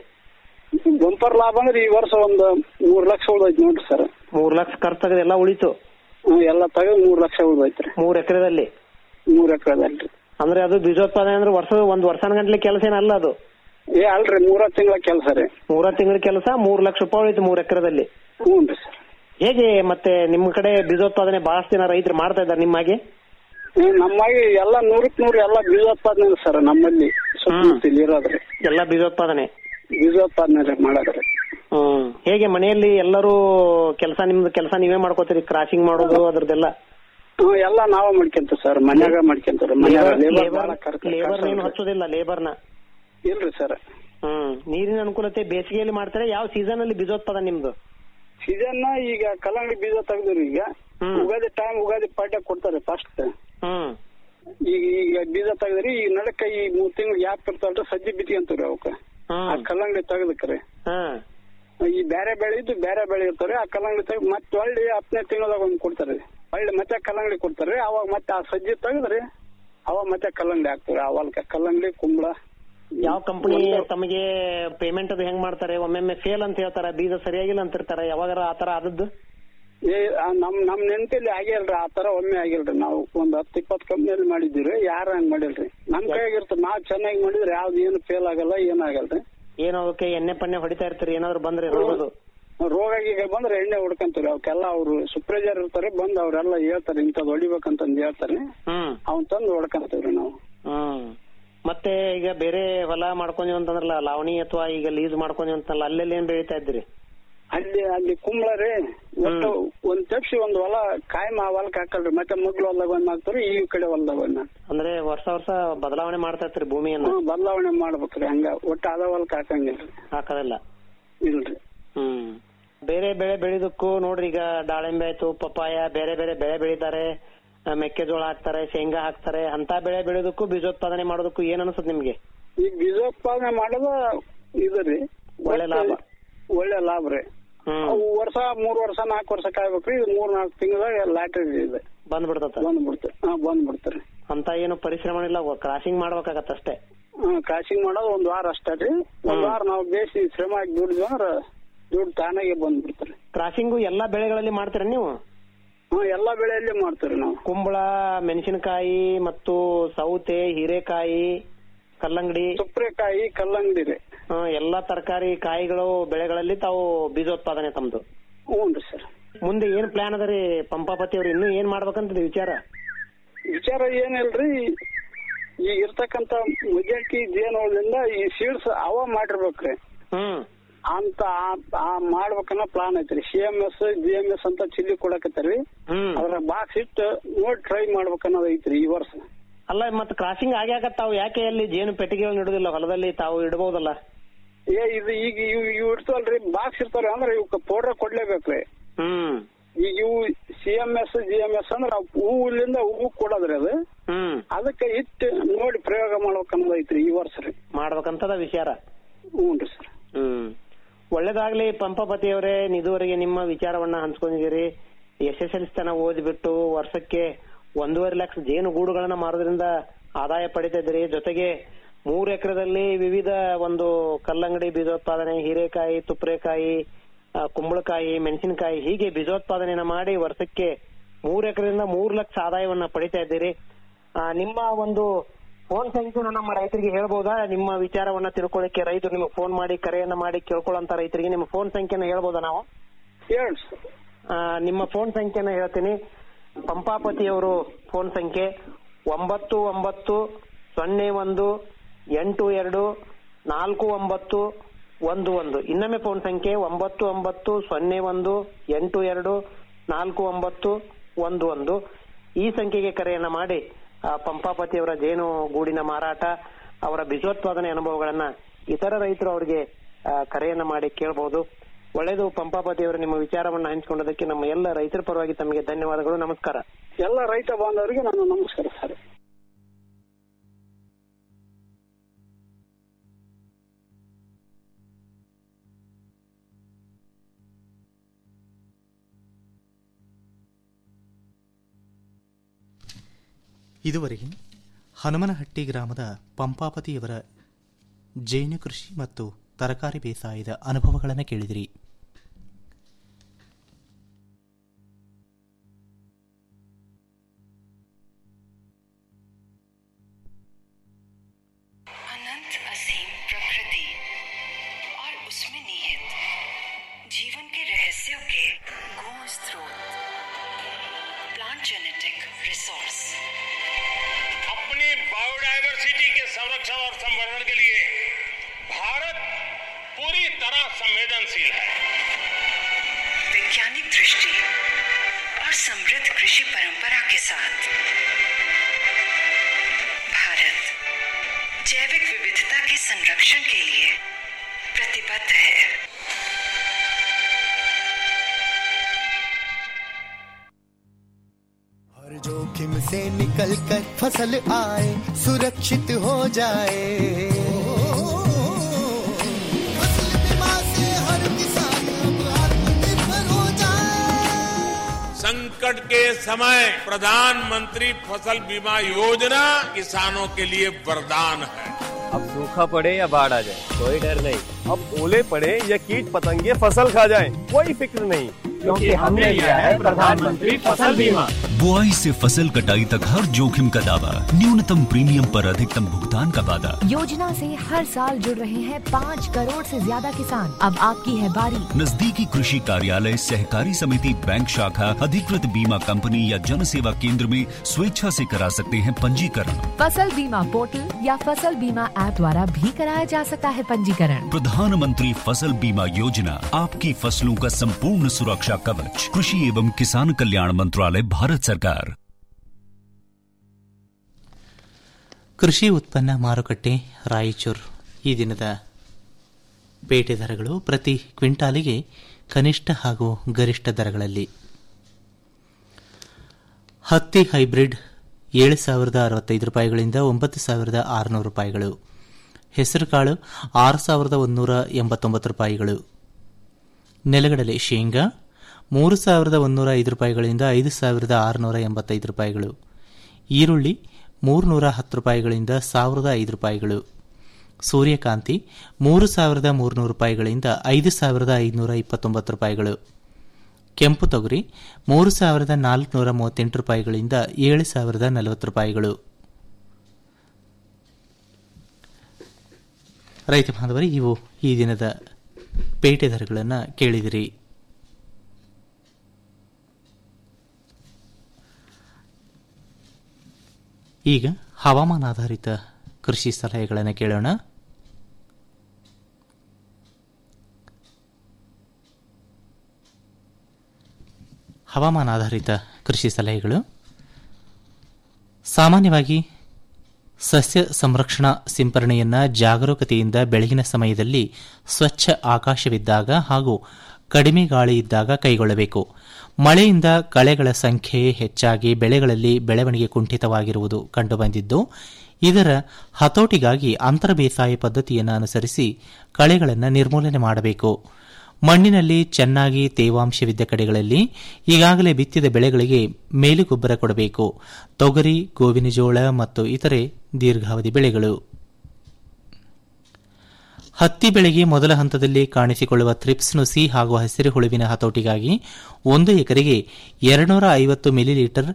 ಬಂಪರ್ ಲಾಭ ಅಂದ್ರೆ ಈ ವರ್ಷ ಒಂದು ಮೂರ್ ಲಕ್ಷ ಉಳ್ದೈತಿ ನೋಡ್ರಿ ಸರ್ ಮೂರ್ ಲಕ್ಷ ಖರ್ಚಾಗದೆ ಎಲ್ಲ ಉಳಿತು ಎಲ್ಲ ತೆಗೆದು ಮೂರ್ ಲಕ್ಷ ಉಳ್ದೈತ್ರಿ ಮೂರ್ ಎಕರೆದಲ್ಲಿ ಮೂರ್ ಎಕರೆದಲ್ರಿ ಅಂದ್ರೆ ಅದು ಬೀಜೋತ್ಪಾದನೆ ಅಂದ್ರೆ ವರ್ಷ ಒಂದ್ ವರ್ಷನ ಗಂಟ್ಲೆ ಕೆಲಸ ಏನಲ್ಲ ಅದು ಏ ಅಲ್ರಿ ಮೂರ ತಿಂಗಳ ಕೆಲಸ ರೀ ಮೂರ ತಿಂಗಳ ಕೆಲಸ ಮೂರ್ ಲಕ್ಷ ರೂಪಾಯಿ ಉಳಿತು ಮೂರ್ ಎಕರೆದಲ್ಲಿ ಹ್ಞೂ ರೀ ಸರ್ ಹೇಗೆ ಮತ್ತೆ ನಿಮ್ ಕಡೆ ಬೀಜೋತ್ಪಾದನೆ ಬಹಳಷ್ಟು ಜನ ರೈತರು ಮಾಡ್ತಾ ಇದ್ದಾರೆ ನಿಮ್ಮ ಹಾಗೆ ಏ, ನಮ್ಮಾಗಿ ಎಲ್ಲ ನೂರಕ್ ನೂರು ಎಲ್ಲ ಬೀಜೋತ್ಪಾದನೆ ಸರ್ ನಮ್ಮಲ್ಲಿ ಸುತ್ತಮುತ್ತಲಿ ಇರೋದ್ರಿ ಎಲ್ಲ ಬೀಜೋತ್ಪಾದನೆ ಬೀಜೋತ್ಪಾದನೆ ರೀ ಮಾಡೋದ್ರಿ ಹ್ಮ್ ಹೇಗೆ ಮನೆಯಲ್ಲಿ ಎಲ್ಲರೂ ಕೆಲಸ ನಿಮ್ದು ಕೆಲಸ ನೀವೇ ಮಾಡ್ಕೋತೀರಿ ಕ್ರಾಸಿಂಗ್ ಮಾಡೋದು ಅದ್ರದ್ದೆಲ್ಲ ಹ್ಞೂ ಎಲ್ಲ ನಾವೇ ಮಾಡ್ಕೊಂತೀವಿ ಸರ್ ಮನ್ಯಾಗ ಮಾಡ್ಕೊಂತೀವಿ ಮನ್ಯಾಗ ಲೇಬರ್ ಭಾಳ ಲೇಬರ್ ನೀನು ಹಚ್ಚೋದಿಲ್ಲ ಲೇಬರ್ನ ಇಲ್ರಿ ಸರ್ ಹ್ಮ್ ನೀರಿನ ಅನುಕೂಲತೆ ಬೇಸಿಗೆಯಲ್ಲಿ ಮಾಡ್ತಾರೆ ಯಾವ ಸೀಸನ್ ಅಲ್ಲಿ ಬೀಜೋತ್ಪಾದನೆ ನಿಮ್ದು ಸೀಸನ್ ಈಗ ಕಲ್ಲಂಗಡಿ ಬೀಜ ತೆಗ್ದ್ರಿ ಈಗ ಹ್ಮ್. ಉಗಾದಿ ಟೈಮ್ ಉಗಾದಿ ಪಾಠ ಕೊಡ್ತಾರೆ ಫಸ್ಟ್ ಹ್ಮ್ ಈಗ ಈಗ ಬೀಜ ತೆಗ್ದ್ರಿ ಈ ನಡಕ ಈ ಮೂರ್ ತಿಂಗಳು ಗ್ಯಾಪ್ ಇರ್ತಾವಲ್ರಿ ಸಜ್ಜಿ ಬಿತ್ಕೊಂತೀವ್ರಿ ಅವಕ್ಕ ಆ ಹ್ಮ್ ಕಲ್ಲಂಗಡಿ ತೆಗದಕ್ರಿ ಹ್ಮ್ ಈ ಬೇರೆ ಬೆಳೆ ಇದ್ದು ಬೇರೆ ಬೆಳೆ ಇರ್ತಾರೆ ಆ ಕಲ್ಲಂಗಡಿ ತೆಗ್ದು ಮತ್ತೆ ಹೊಳ್ಳಿ ಹತ್ತನೇ ತಿಂಗಳದಾಗ ಒಂದು ಕೊಡ್ತಾರೆ ಹೊಳ್ಳಿ ಮತ್ತೆ ಕಲ್ಲಂಗಡಿ ಕೊಡ್ತಾರೆ ಅವಾಗ ಮತ್ತೆ ಆ ಸಜ್ಜಿ ತೆಗದ್ರಿ ಅವಾಗ ಮತ್ತೆ ಕಲ್ಲಂಗಡಿ ಹಾಕ್ತಾರೆ ಆ ಹೊಲಕ್ಕೆ ಕಲ್ಲಂಗಡಿ ಕುಂಬಳ ಯಾವ ಕಂಪನಿ ತಮಗೆ ಪೇಮೆಂಟ್ ಅದು ಹೆಂಗ್ ಮಾಡ್ತಾರೆ ಒಮ್ಮೊಮ್ಮೆ ಫೇಲ್ ಅಂತ ಹೇಳ್ತಾರ ಬೀಜ ಸರಿಯಾಗಿಲ್ಲ ಅಂತ ಇರ್ತಾರ ಯಾವಾಗಾರ ಆತರ ಆದದ್ದು ಏ ಆ ನಮ್ ನಮ್ ನೆನಪಲ್ಲಿ ಆಗಿಲ್ರಿ ಆ ತರ ಒಮ್ಮೆ ಆಗಿಲ್ರಿ ನಾವು ಒಂದ್ ಹತ್ತು ಇಪ್ಪತ್ತು ಕಂಪ್ನಿಯಲ್ಲಿ ಮಾಡಿದ್ದೀವಿ ಯಾರು ಹಂಗ್ ಮಾಡಿಲ್ರಿ ನಮ್ ಕೈಯಾಗಿರ್ತದೆ ನಾವ್ ಚೆನ್ನಾಗಿ ಮಾಡಿದ್ರೆ ಯಾವ್ದು ಏನು ಫೇಲ್ ಆಗಲ್ಲ ಏನಾಗಲ್ರಿ ಏನೋ ಅದಕ್ಕೆ ಎಣ್ಣೆ ಪಣ್ಣೆ ಹೊಡಿತಾ ಇರ್ತೀರಿ ಏನಾದ್ರು ಬಂದ್ರೆ ರೋಗದು ರೋಗ ಗೀಗ ಬಂದ್ರೆ ಎಣ್ಣೆ ಹೊಡ್ಕಂತೀವಿ ಅವಕ್ಕೆಲ್ಲ ಅವ್ರು ಸುಪ್ರೇಜರ್ ಇರ್ತಾರೆ ಬಂದ್ ಅವ್ರೆಲ್ಲ ಹೇಳ್ತಾರೆ ಇಂಥದ್ದು ಹೊಡಿಬೇಕಂತಂದ್ ಹೇಳ್ತಾರೆ ಹ್ಮ್ ಅವ್ನ್ ತಂದು ಹೊಡ್ಕಂತೀವ್ರಿ ನಾವು ಹ್ಮ್ ಮತ್ತೆ ಈಗ ಬೇರೆ ಹೊಲ ಮಾಡ್ಕೊಂಡ್ವಿ ಅಂತಂದ್ರಲ್ಲ ಲಾವಣಿ ಅಥವಾ ಈಗ ಲೀಸ್ ಮಾಡ್ಕೊಂಡ್ವಿ ಅಂತಲ್ಲ ಅಲ್ಲೆಲ್ಲಿ ಏನ್ ಬೆಳಿತಾ ಇದ್ದೀರಿ ಅಲ್ಲಿ ಅಲ್ಲಿ ಕುಂಬಳ ರೀ ಒಟ್ಟು ಒಂದ್ ತಪ್ಸಿ ಒಂದ್ ಹೊಲ ಕಾಯಂ ಆ ಹೊಲಕ್ ಹಾಕಲ್ರಿ ಮತ್ತೆ ಮಗ್ಳು ಹೊಲ್ದಾಗ ಒಂದ್ ಹಾಕ್ತಾರೆ ಈ ಕಡೆ ಹೊಲ್ದಾಗ ಒಂದ್ ಹಾಕ್ತಾರೆ. ಅಂದ್ರೆ ವರ್ಷ ವರ್ಷ ಬದಲಾವಣೆ ಮಾಡ್ತಾ ಇರ್ತೀರಿ ಭೂಮಿಯನ್ನ ಹ್ಮ್, ಬದಲಾವಣೆ ಮಾಡ್ಬೇಕ್ರಿ ಹಂಗ ಒಟ್ಟು ಅದ ಹೊಲಕ್ ಹಾಕಂಗಿಲ್ರಿ ಹಾಕೋದಿಲ್ಲ ಇಲ್ರಿ ಹ್ಮ್ ಬೇರೆ ಬೆಳೆ ಬೆಳೆದಕ್ಕೂ ನೋಡ್ರಿ ಈಗ ದಾಳಿಂಬೆ ಆಯ್ತು ಪಪ್ಪಾಯ ಬೇರೆ ಬೇರೆ ಬೆಳೆ ಬೆಳಿತಾರೆ ಆ, ಮೆಕ್ಕೆಜೋಳ ಹಾಕ್ತಾರೆ ಶೇಂಗಾ ಹಾಕ್ತಾರೆ ಅಂತ ಬೆಳೆ ಬೆಳೆದಕ್ಕೂ ಬೀಜೋತ್ಪಾದನೆ ಮಾಡೋದಕ್ಕೂ ಏನ್ ಅನ್ಸುತ್ತೆ ನಿಮ್ಗೆ ಈ ಬೀಜೋತ್ಪಾದನೆ ಮಾಡೋದ ಇದು ರೀ ಒಳ್ಳೆ ಲಾಭ. ಒಳ್ಳೆ ಲಾಭ ರೀ ಹ್ಮ್ ಅವು ವರ್ಷ ಮೂರ್ ವರ್ಷ ನಾಲ್ಕು ವರ್ಷ ಕಾಯ್ಬೇಕ್ರಿ ಇದು ಮೂರ್ ನಾಲ್ಕು ತಿಂಗಳದಾಗ ಲಾಟ್ರಿ ಇದೆ ಬಂದ್ಬಿಡ್ತತ ಬಂದ್ಬಿಡ್ತು ಹಾ ಬಂದ್ಬಿಡ್ತಾರೆ ಅಂತ ಏನು ಪರಿಶ್ರಮ ಇಲ್ಲ ಕ್ರಾಸಿಂಗ್ ಮಾಡ್ಬೇಕಾಗತ್ತ ಅಷ್ಟೇ ಹ್ಮ್ ಕಾಶಿಂಗ್ ಮಾಡೋದು ಒಂದ್ ವಾರ ಅಷ್ಟೇ ರೀ ಒಂದ್ ವಾರ ನಾವು ಬೇಸಿ ಶ್ರಮ ಹಾಕಿ ದುಡಿದ್ವಿ ಅಂದ್ರ ದುಡ್ಡು ತಾನಾಗೆ ಬಂದ್ಬಿಡ್ತಾರೆ ಕ್ರಾಸಿಂಗು ಎಲ್ಲಾ ಬೆಳೆಗಳಲ್ಲಿ ಮಾಡ್ತೀರಾ ನೀವು ಹ್ಮ್ ಎಲ್ಲಾ ಬೆಳೆಯಲ್ಲಿ ಮಾಡ್ತೀವಿ ನಾವು ಕುಂಬಳ ಮೆಣಸಿನಕಾಯಿ ಮತ್ತು ಸೌತೆ ಹೀರೆಕಾಯಿ ಕಲ್ಲಂಗಡಿ ಸುಪ್ರೆಕಾಯಿ ಕಲ್ಲಂಗಡಿ ರೀ ಆ, ಎಲ್ಲಾ ತರಕಾರಿ ಕಾಯಿಗಳು ಬೆಳೆಗಳಲ್ಲಿ ತಾವು ಬೀಜೋತ್ಪಾದನೆ ತಮ್ದು ಹ್ಞೂ ಸರ್ ಮುಂದೆ ಏನ್ ಪ್ಲಾನ್ ಅದ ರೀ ಪಂಪಾಪತಿ ಅವ್ರು ಇನ್ನೂ ಏನ್ ಮಾಡ್ಬೇಕಂತ ವಿಚಾರ ವಿಚಾರ ಏನಿಲ್ರಿ ಈಗ ಇರ್ತಕ್ಕಂತ ಮುಜಾಕಿ ಜೇನುಗಳಿಂದ ಈ ಸೀಡ್ಸ್ ಅವ ಮಾಡಿರ್ಬೇಕ್ರಿ ಹ್ಮ್ ಅಂತ ಆ- ಆ ಮಾಡ್ಬೇಕನ್ನೋ ಪ್ಲಾನ್ ಐತ್ರಿ C M S G M S ಅಂತ ಚಿಲ್ಲಿ ಕೊಡಕತ್ತಾರಿ ಹ್ಮ್ ಅದ್ರ ಬಾಕ್ಸ್ ಇಟ್ಟು ನೋಡಿ ಟ್ರೈ ಮಾಡ್ಬೇಕನ್ನೋದು ಐತ್ರಿ ಈ ವರ್ಷ ಅಲ್ಲ ಮತ್ ಕ್ರಾಸಿಂಗ್ ಆಗ್ಯಾಕ ತಾವು ಯಾಕೆ ಅಲ್ಲಿ ಜೇನು ಪೆಟ್ಟಿಗೆಗಳನ್ನ ಇಡುದಿಲ್ಲ ಹೊಲದಲ್ಲಿ ತಾವು ಇಡಬಹುದಲ್ಲ ಏ ಇದು ಈಗ ಇವ್ ಇವ್ ಇರ್ತಾವಲ್ರಿ ಬಾಕ್ಸ್ ಇರ್ತಾವ್ರಿ ಅಂದ್ರೆ ಇವಕ್ಕೆ ಪೌಡರ್ ಕೊಡ್ಲೇಬೇಕ್ರಿ ಹ್ಮ್ ಈಗ ಇವು C M S G M S ಅಂದ್ರೆ ಅವ್ ಹೂವಿಂದ ಹೂ ಕೊಡೋದ್ರಿ ಅದು ಹ್ಮ್ ಅದಕ್ಕೆ ಇಟ್ಟು ನೋಡಿ ಪ್ರಯೋಗ ಮಾಡ್ಬೇಕನ್ನೋದು ಐತ್ರಿ ಈ ವರ್ಷ ರೀ ಮಾಡ್ಬೇಕಂತದ ವಿಚಾರ ಹ್ಞೂ ರೀ ಸರ್ ಹ್ಮ್ ಒಳ್ಳೇದಾಗ್ಲಿ ಪಂಪಪತಿ ಅವರೇ ಇದುವರೆಗೆ ನಿಮ್ಮ ವಿಚಾರವನ್ನ ಹಂಚ್ಕೊಂಡಿದ್ದೀರಿ ಎಸ್ ಎಸ್ ಎಲ್ ಸಿ ತನ ಓದ್ಬಿಟ್ಟು ವರ್ಷಕ್ಕೆ ಒಂದೂವರೆ ಲಕ್ಷ ಜೇನು ಗೂಡುಗಳನ್ನ ಮಾರೋದ್ರಿಂದ ಆದಾಯ ಪಡಿತಾ ಇದ್ದೀರಿ ಜೊತೆಗೆ ಮೂರು ಎಕರೆದಲ್ಲಿ ವಿವಿಧ ಒಂದು ಕಲ್ಲಂಗಡಿ ಬೀಜೋತ್ಪಾದನೆ ಹೀರೆಕಾಯಿ ತುಪ್ರೆಕಾಯಿ ಆ, ಕುಂಬಳಕಾಯಿ ಮೆಣಸಿನಕಾಯಿ ಹೀಗೆ ಬೀಜೋತ್ಪಾದನೆಯನ್ನ ಮಾಡಿ ವರ್ಷಕ್ಕೆ ಮೂರು ಎಕರೆಯಿಂದ ಮೂರು ಲಕ್ಷ ಆದಾಯವನ್ನ ಪಡಿತಾ ಇದ್ದೀರಿ ಆ, ನಿಮ್ಮ ಒಂದು ಫೋನ್ ಸಂಖ್ಯೆನ ನಮ್ಮ ರೈತರಿಗೆ ಹೇಳ್ಬೋದಾ ನಿಮ್ಮ ವಿಚಾರವನ್ನ ತಿಳ್ಕೊಳ್ಳಿಕ್ಕೆ ರೈತರು ನಿಮಗೆ ಫೋನ್ ಮಾಡಿ ಕರೆಯನ್ನ ಮಾಡಿ ಕೇಳ್ಕೊಳ್ಳೋಂತ ರೈತರಿಗೆ ನಿಮ್ಮ ಫೋನ್ ಸಂಖ್ಯೆನ ಹೇಳ್ಬೋದಾ ನಾವು ಹೇಳಿ ಸರ್ ಆ, ನಿಮ್ಮ ಫೋನ್ ಸಂಖ್ಯೆನ ಹೇಳ್ತೀನಿ ಪಂಪಾಪತಿ ಅವರು ಫೋನ್ ಸಂಖ್ಯೆ ಒಂಬತ್ತು ಒಂಬತ್ತು ಸೊನ್ನೆ ಒಂದು ಎಂಟು ಎರಡು ನಾಲ್ಕು ಒಂಬತ್ತು ಒಂದು ಒಂದು ಇನ್ನೊಮ್ಮೆ ಫೋನ್ ಸಂಖ್ಯೆ ಒಂಬತ್ತು ಒಂಬತ್ತು ಸೊನ್ನೆ ಒಂದು ಎಂಟು ಎರಡು ನಾಲ್ಕು ಒಂಬತ್ತು ಒಂದು ಒಂದು ಈ ಸಂಖ್ಯೆಗೆ ಕರೆಯನ್ನ ಮಾಡಿ ಆ, ಪಂಪಾಪತಿಯವರ ಜೇನು ಗೂಡಿನ ಮಾರಾಟ ಅವರ ಬೀಜೋತ್ಪಾದನೆ ಅನುಭವಗಳನ್ನ ಇತರ ರೈತರು ಅವರಿಗೆ ಆ, ಕರೆಯನ್ನ ಮಾಡಿ ಕೇಳಬಹುದು ಒಳ್ಳೆಯದು ಪಂಪಾಪತಿಯವರು ನಿಮ್ಮ ವಿಚಾರವನ್ನ ಹಂಚಿಕೊಂಡದಕ್ಕೆ ನಮ್ಮ ಎಲ್ಲ ರೈತರ ಪರವಾಗಿ ತಮಗೆ ಧನ್ಯವಾದಗಳು ನಮಸ್ಕಾರ ಎಲ್ಲ ರೈತ ಬಾಂಧವರಿಗೆ ನಾನು ನಮಸ್ಕಾರ ಸರ್ ಇದುವರೆಗೆ ಹನುಮನಹಟ್ಟಿ ಗ್ರಾಮದ ಪಂಪಾಪತಿಯವರ ಜೇನು ಕೃಷಿ ಮತ್ತು ತರಕಾರಿ ಬೇಸಾಯದ ಅನುಭವಗಳನ್ನು ಕೇಳಿದಿರಿ अनंत असीम प्रकृति और उसमें निहित जीवन के रहस्यों के गूढ़ स्रोत प्लांट जेनेटिक रिसोर्स अपनी बायोडायवर्सिटी के संरक्षण और संवर्धन के लिए भारत पूरी तरह संवेदनशील है वैज्ञानिक दृष्टि और समृद्ध कृषि परंपरा के साथ भारत जैविक विविधता के संरक्षण के लिए प्रतिबद्ध है हर जोखिम से निकल कर फसल आए सुरक्षित हो जाए फसल बीमा से हर किसान अब आत्मनिर्भर हो जाए संकट के समय प्रधानमंत्री फसल बीमा योजना किसानों के लिए वरदान है अब सूखा पड़े या बाढ़ आ जाए कोई डर नहीं अब ओले पड़े या कीट पतंगे फसल खा जाए कोई फिक्र नहीं क्योंकि हमने लिया है प्रधानमंत्री फसल बीमा बुआई से फसल कटाई तक हर जोखिम का दावा न्यूनतम प्रीमियम पर अधिकतम भुगतान का वादा योजना से हर साल जुड़ रहे हैं पाँच करोड़ से ज्यादा किसान अब आपकी है बारी नजदीकी कृषि कार्यालय सहकारी समिति बैंक शाखा अधिकृत बीमा कंपनी या जन सेवा केंद्र में स्वेच्छा से करा सकते हैं पंजीकरण फसल बीमा पोर्टल या फसल बीमा ऐप द्वारा भी कराया जा सकता है पंजीकरण प्रधानमंत्री फसल बीमा योजना आपकी फसलों का संपूर्ण सुरक्षा कवच कृषि एवं किसान कल्याण मंत्रालय भारत सरकार ಕೃಷಿ ಉತ್ಪನ್ನ ಮಾರುಕಟ್ಟೆ ರಾಯಚೂರು ಈ ದಿನದ ಪೇಟೆ ದರಗಳು ಪ್ರತಿ ಕ್ವಿಂಟಾಲಿಗೆ ಕನಿಷ್ಠ ಹಾಗೂ ಗರಿಷ್ಠ ದರಗಳಲ್ಲಿ ಹತ್ತಿ ಹೈಬ್ರಿಡ್ ಏಳು ಸಾವಿರದ ಅರವತ್ತೈದು ರೂಪಾಯಿಗಳಿಂದ ಒಂಬತ್ತು ಸಾವಿರದ ಆರುನೂರು ರೂಪಾಯಿಗಳು ಹೆಸರುಕಾಳು ಆರು ಸಾವಿರದ ಒಂದೂರ ಎಂಬತ್ತೊಂಬತ್ತು ರೂಪಾಯಿಗಳು ನೆಲಗಡಲೆ ಶೇಂಗಾ ಮೂರು ಸಾವಿರದ ಒಂದೂರ ಐದು ರೂಪಾಯಿಗಳಿಂದ ಐದು ಸಾವಿರದ ಆರುನೂರ ಎಂಬತ್ತೈದು ರೂಪಾಯಿಗಳು ಈರುಳ್ಳಿ ಮೂರುನೂರ ಹತ್ತು ರೂಪಾಯಿಗಳಿಂದ ಸಾವಿರದ ಐದು ರೂಪಾಯಿಗಳು ಸೂರ್ಯಕಾಂತಿ ಮೂರು ಸಾವಿರದ ಮೂರುನೂರು ರೂಪಾಯಿಗಳಿಂದ ಐದು ಸಾವಿರದ ಐದುನೂರ ಇಪ್ಪತ್ತೊಂಬತ್ತು ರೂಪಾಯಿಗಳು ಕೆಂಪು ತೊಗರಿ ಮೂರು ಸಾವಿರದ ನಾಲ್ಕುನೂರ ಮೂವತ್ತೆಂಟು ರೂಪಾಯಿಗಳಿಂದ ಏಳು ಸಾವಿರದ ನಲವತ್ತು ರೂಪಾಯಿಗಳು ರೈತ ಬಾಂಧವರೇ ಇವು ಈ ದಿನದ ಪೇಟೆ ದರಗಳನ್ನು ಕೇಳಿದಿರಿ ಈಗ ಹವಾಮಾನಾಧಾರಿತ ಕೃಷಿ ಸಲಹೆಗಳನ್ನು ಕೇಳೋಣ ಹವಾಮಾನಾಧಾರಿತ ಕೃಷಿ ಸಲಹೆಗಳು ಸಾಮಾನ್ಯವಾಗಿ ಸಸ್ಯ ಸಂರಕ್ಷಣಾ ಸಿಂಪರಣೆಯನ್ನು ಜಾಗರೂಕತೆಯಿಂದ ಬೆಳಗಿನ ಸಮಯದಲ್ಲಿ ಸ್ವಚ್ಛ ಆಕಾಶವಿದ್ದಾಗ ಹಾಗೂ ಕಡಿಮೆ ಗಾಳಿ ಇದ್ದಾಗ ಕೈಗೊಳ್ಳಬೇಕು ಮಳೆಯಿಂದ ಕಳೆಗಳ ಸಂಖ್ಯೆ ಹೆಚ್ಚಾಗಿ ಬೆಳೆಗಳಲ್ಲಿ ಬೆಳವಣಿಗೆ ಕುಂಠಿತವಾಗಿರುವುದು ಕಂಡುಬಂದಿದ್ದು ಇದರ ಹತೋಟಿಗಾಗಿ ಅಂತರ ಬೇಸಾಯ ಪದ್ಧತಿಯನ್ನು ಅನುಸರಿಸಿ ಕಳೆಗಳನ್ನು ನಿರ್ಮೂಲನೆ ಮಾಡಬೇಕು ಮಣ್ಣಿನಲ್ಲಿ ಚೆನ್ನಾಗಿ ತೇವಾಂಶವಿದ್ದ ಕಡೆಗಳಲ್ಲಿ ಈಗಾಗಲೇ ಬಿತ್ತಿದ ಬೆಳೆಗಳಿಗೆ ಮೇಲುಗೊಬ್ಬರ ಕೊಡಬೇಕು ತೊಗರಿ ಗೋವಿನ ಜೋಳ ಮತ್ತು ಇತರೆ ದೀರ್ಘಾವಧಿ ಬೆಳೆಗಳು ಹತ್ತಿ ಬೆಳೆಗೆ ಮೊದಲ ಹಂತದಲ್ಲಿ ಕಾಣಿಸಿಕೊಳ್ಳುವ ಥ್ರಿಪ್ಸ್ ನುಸಿ ಹಾಗೂ ಹಸಿರು ಹುಳುವಿನ ಹತೋಟಿಗಾಗಿ ಒಂದು ಎಕರೆಗೆ ಎರಡುನೂರ ಐವತ್ತು ಮಿಲಿಲೀಟರ್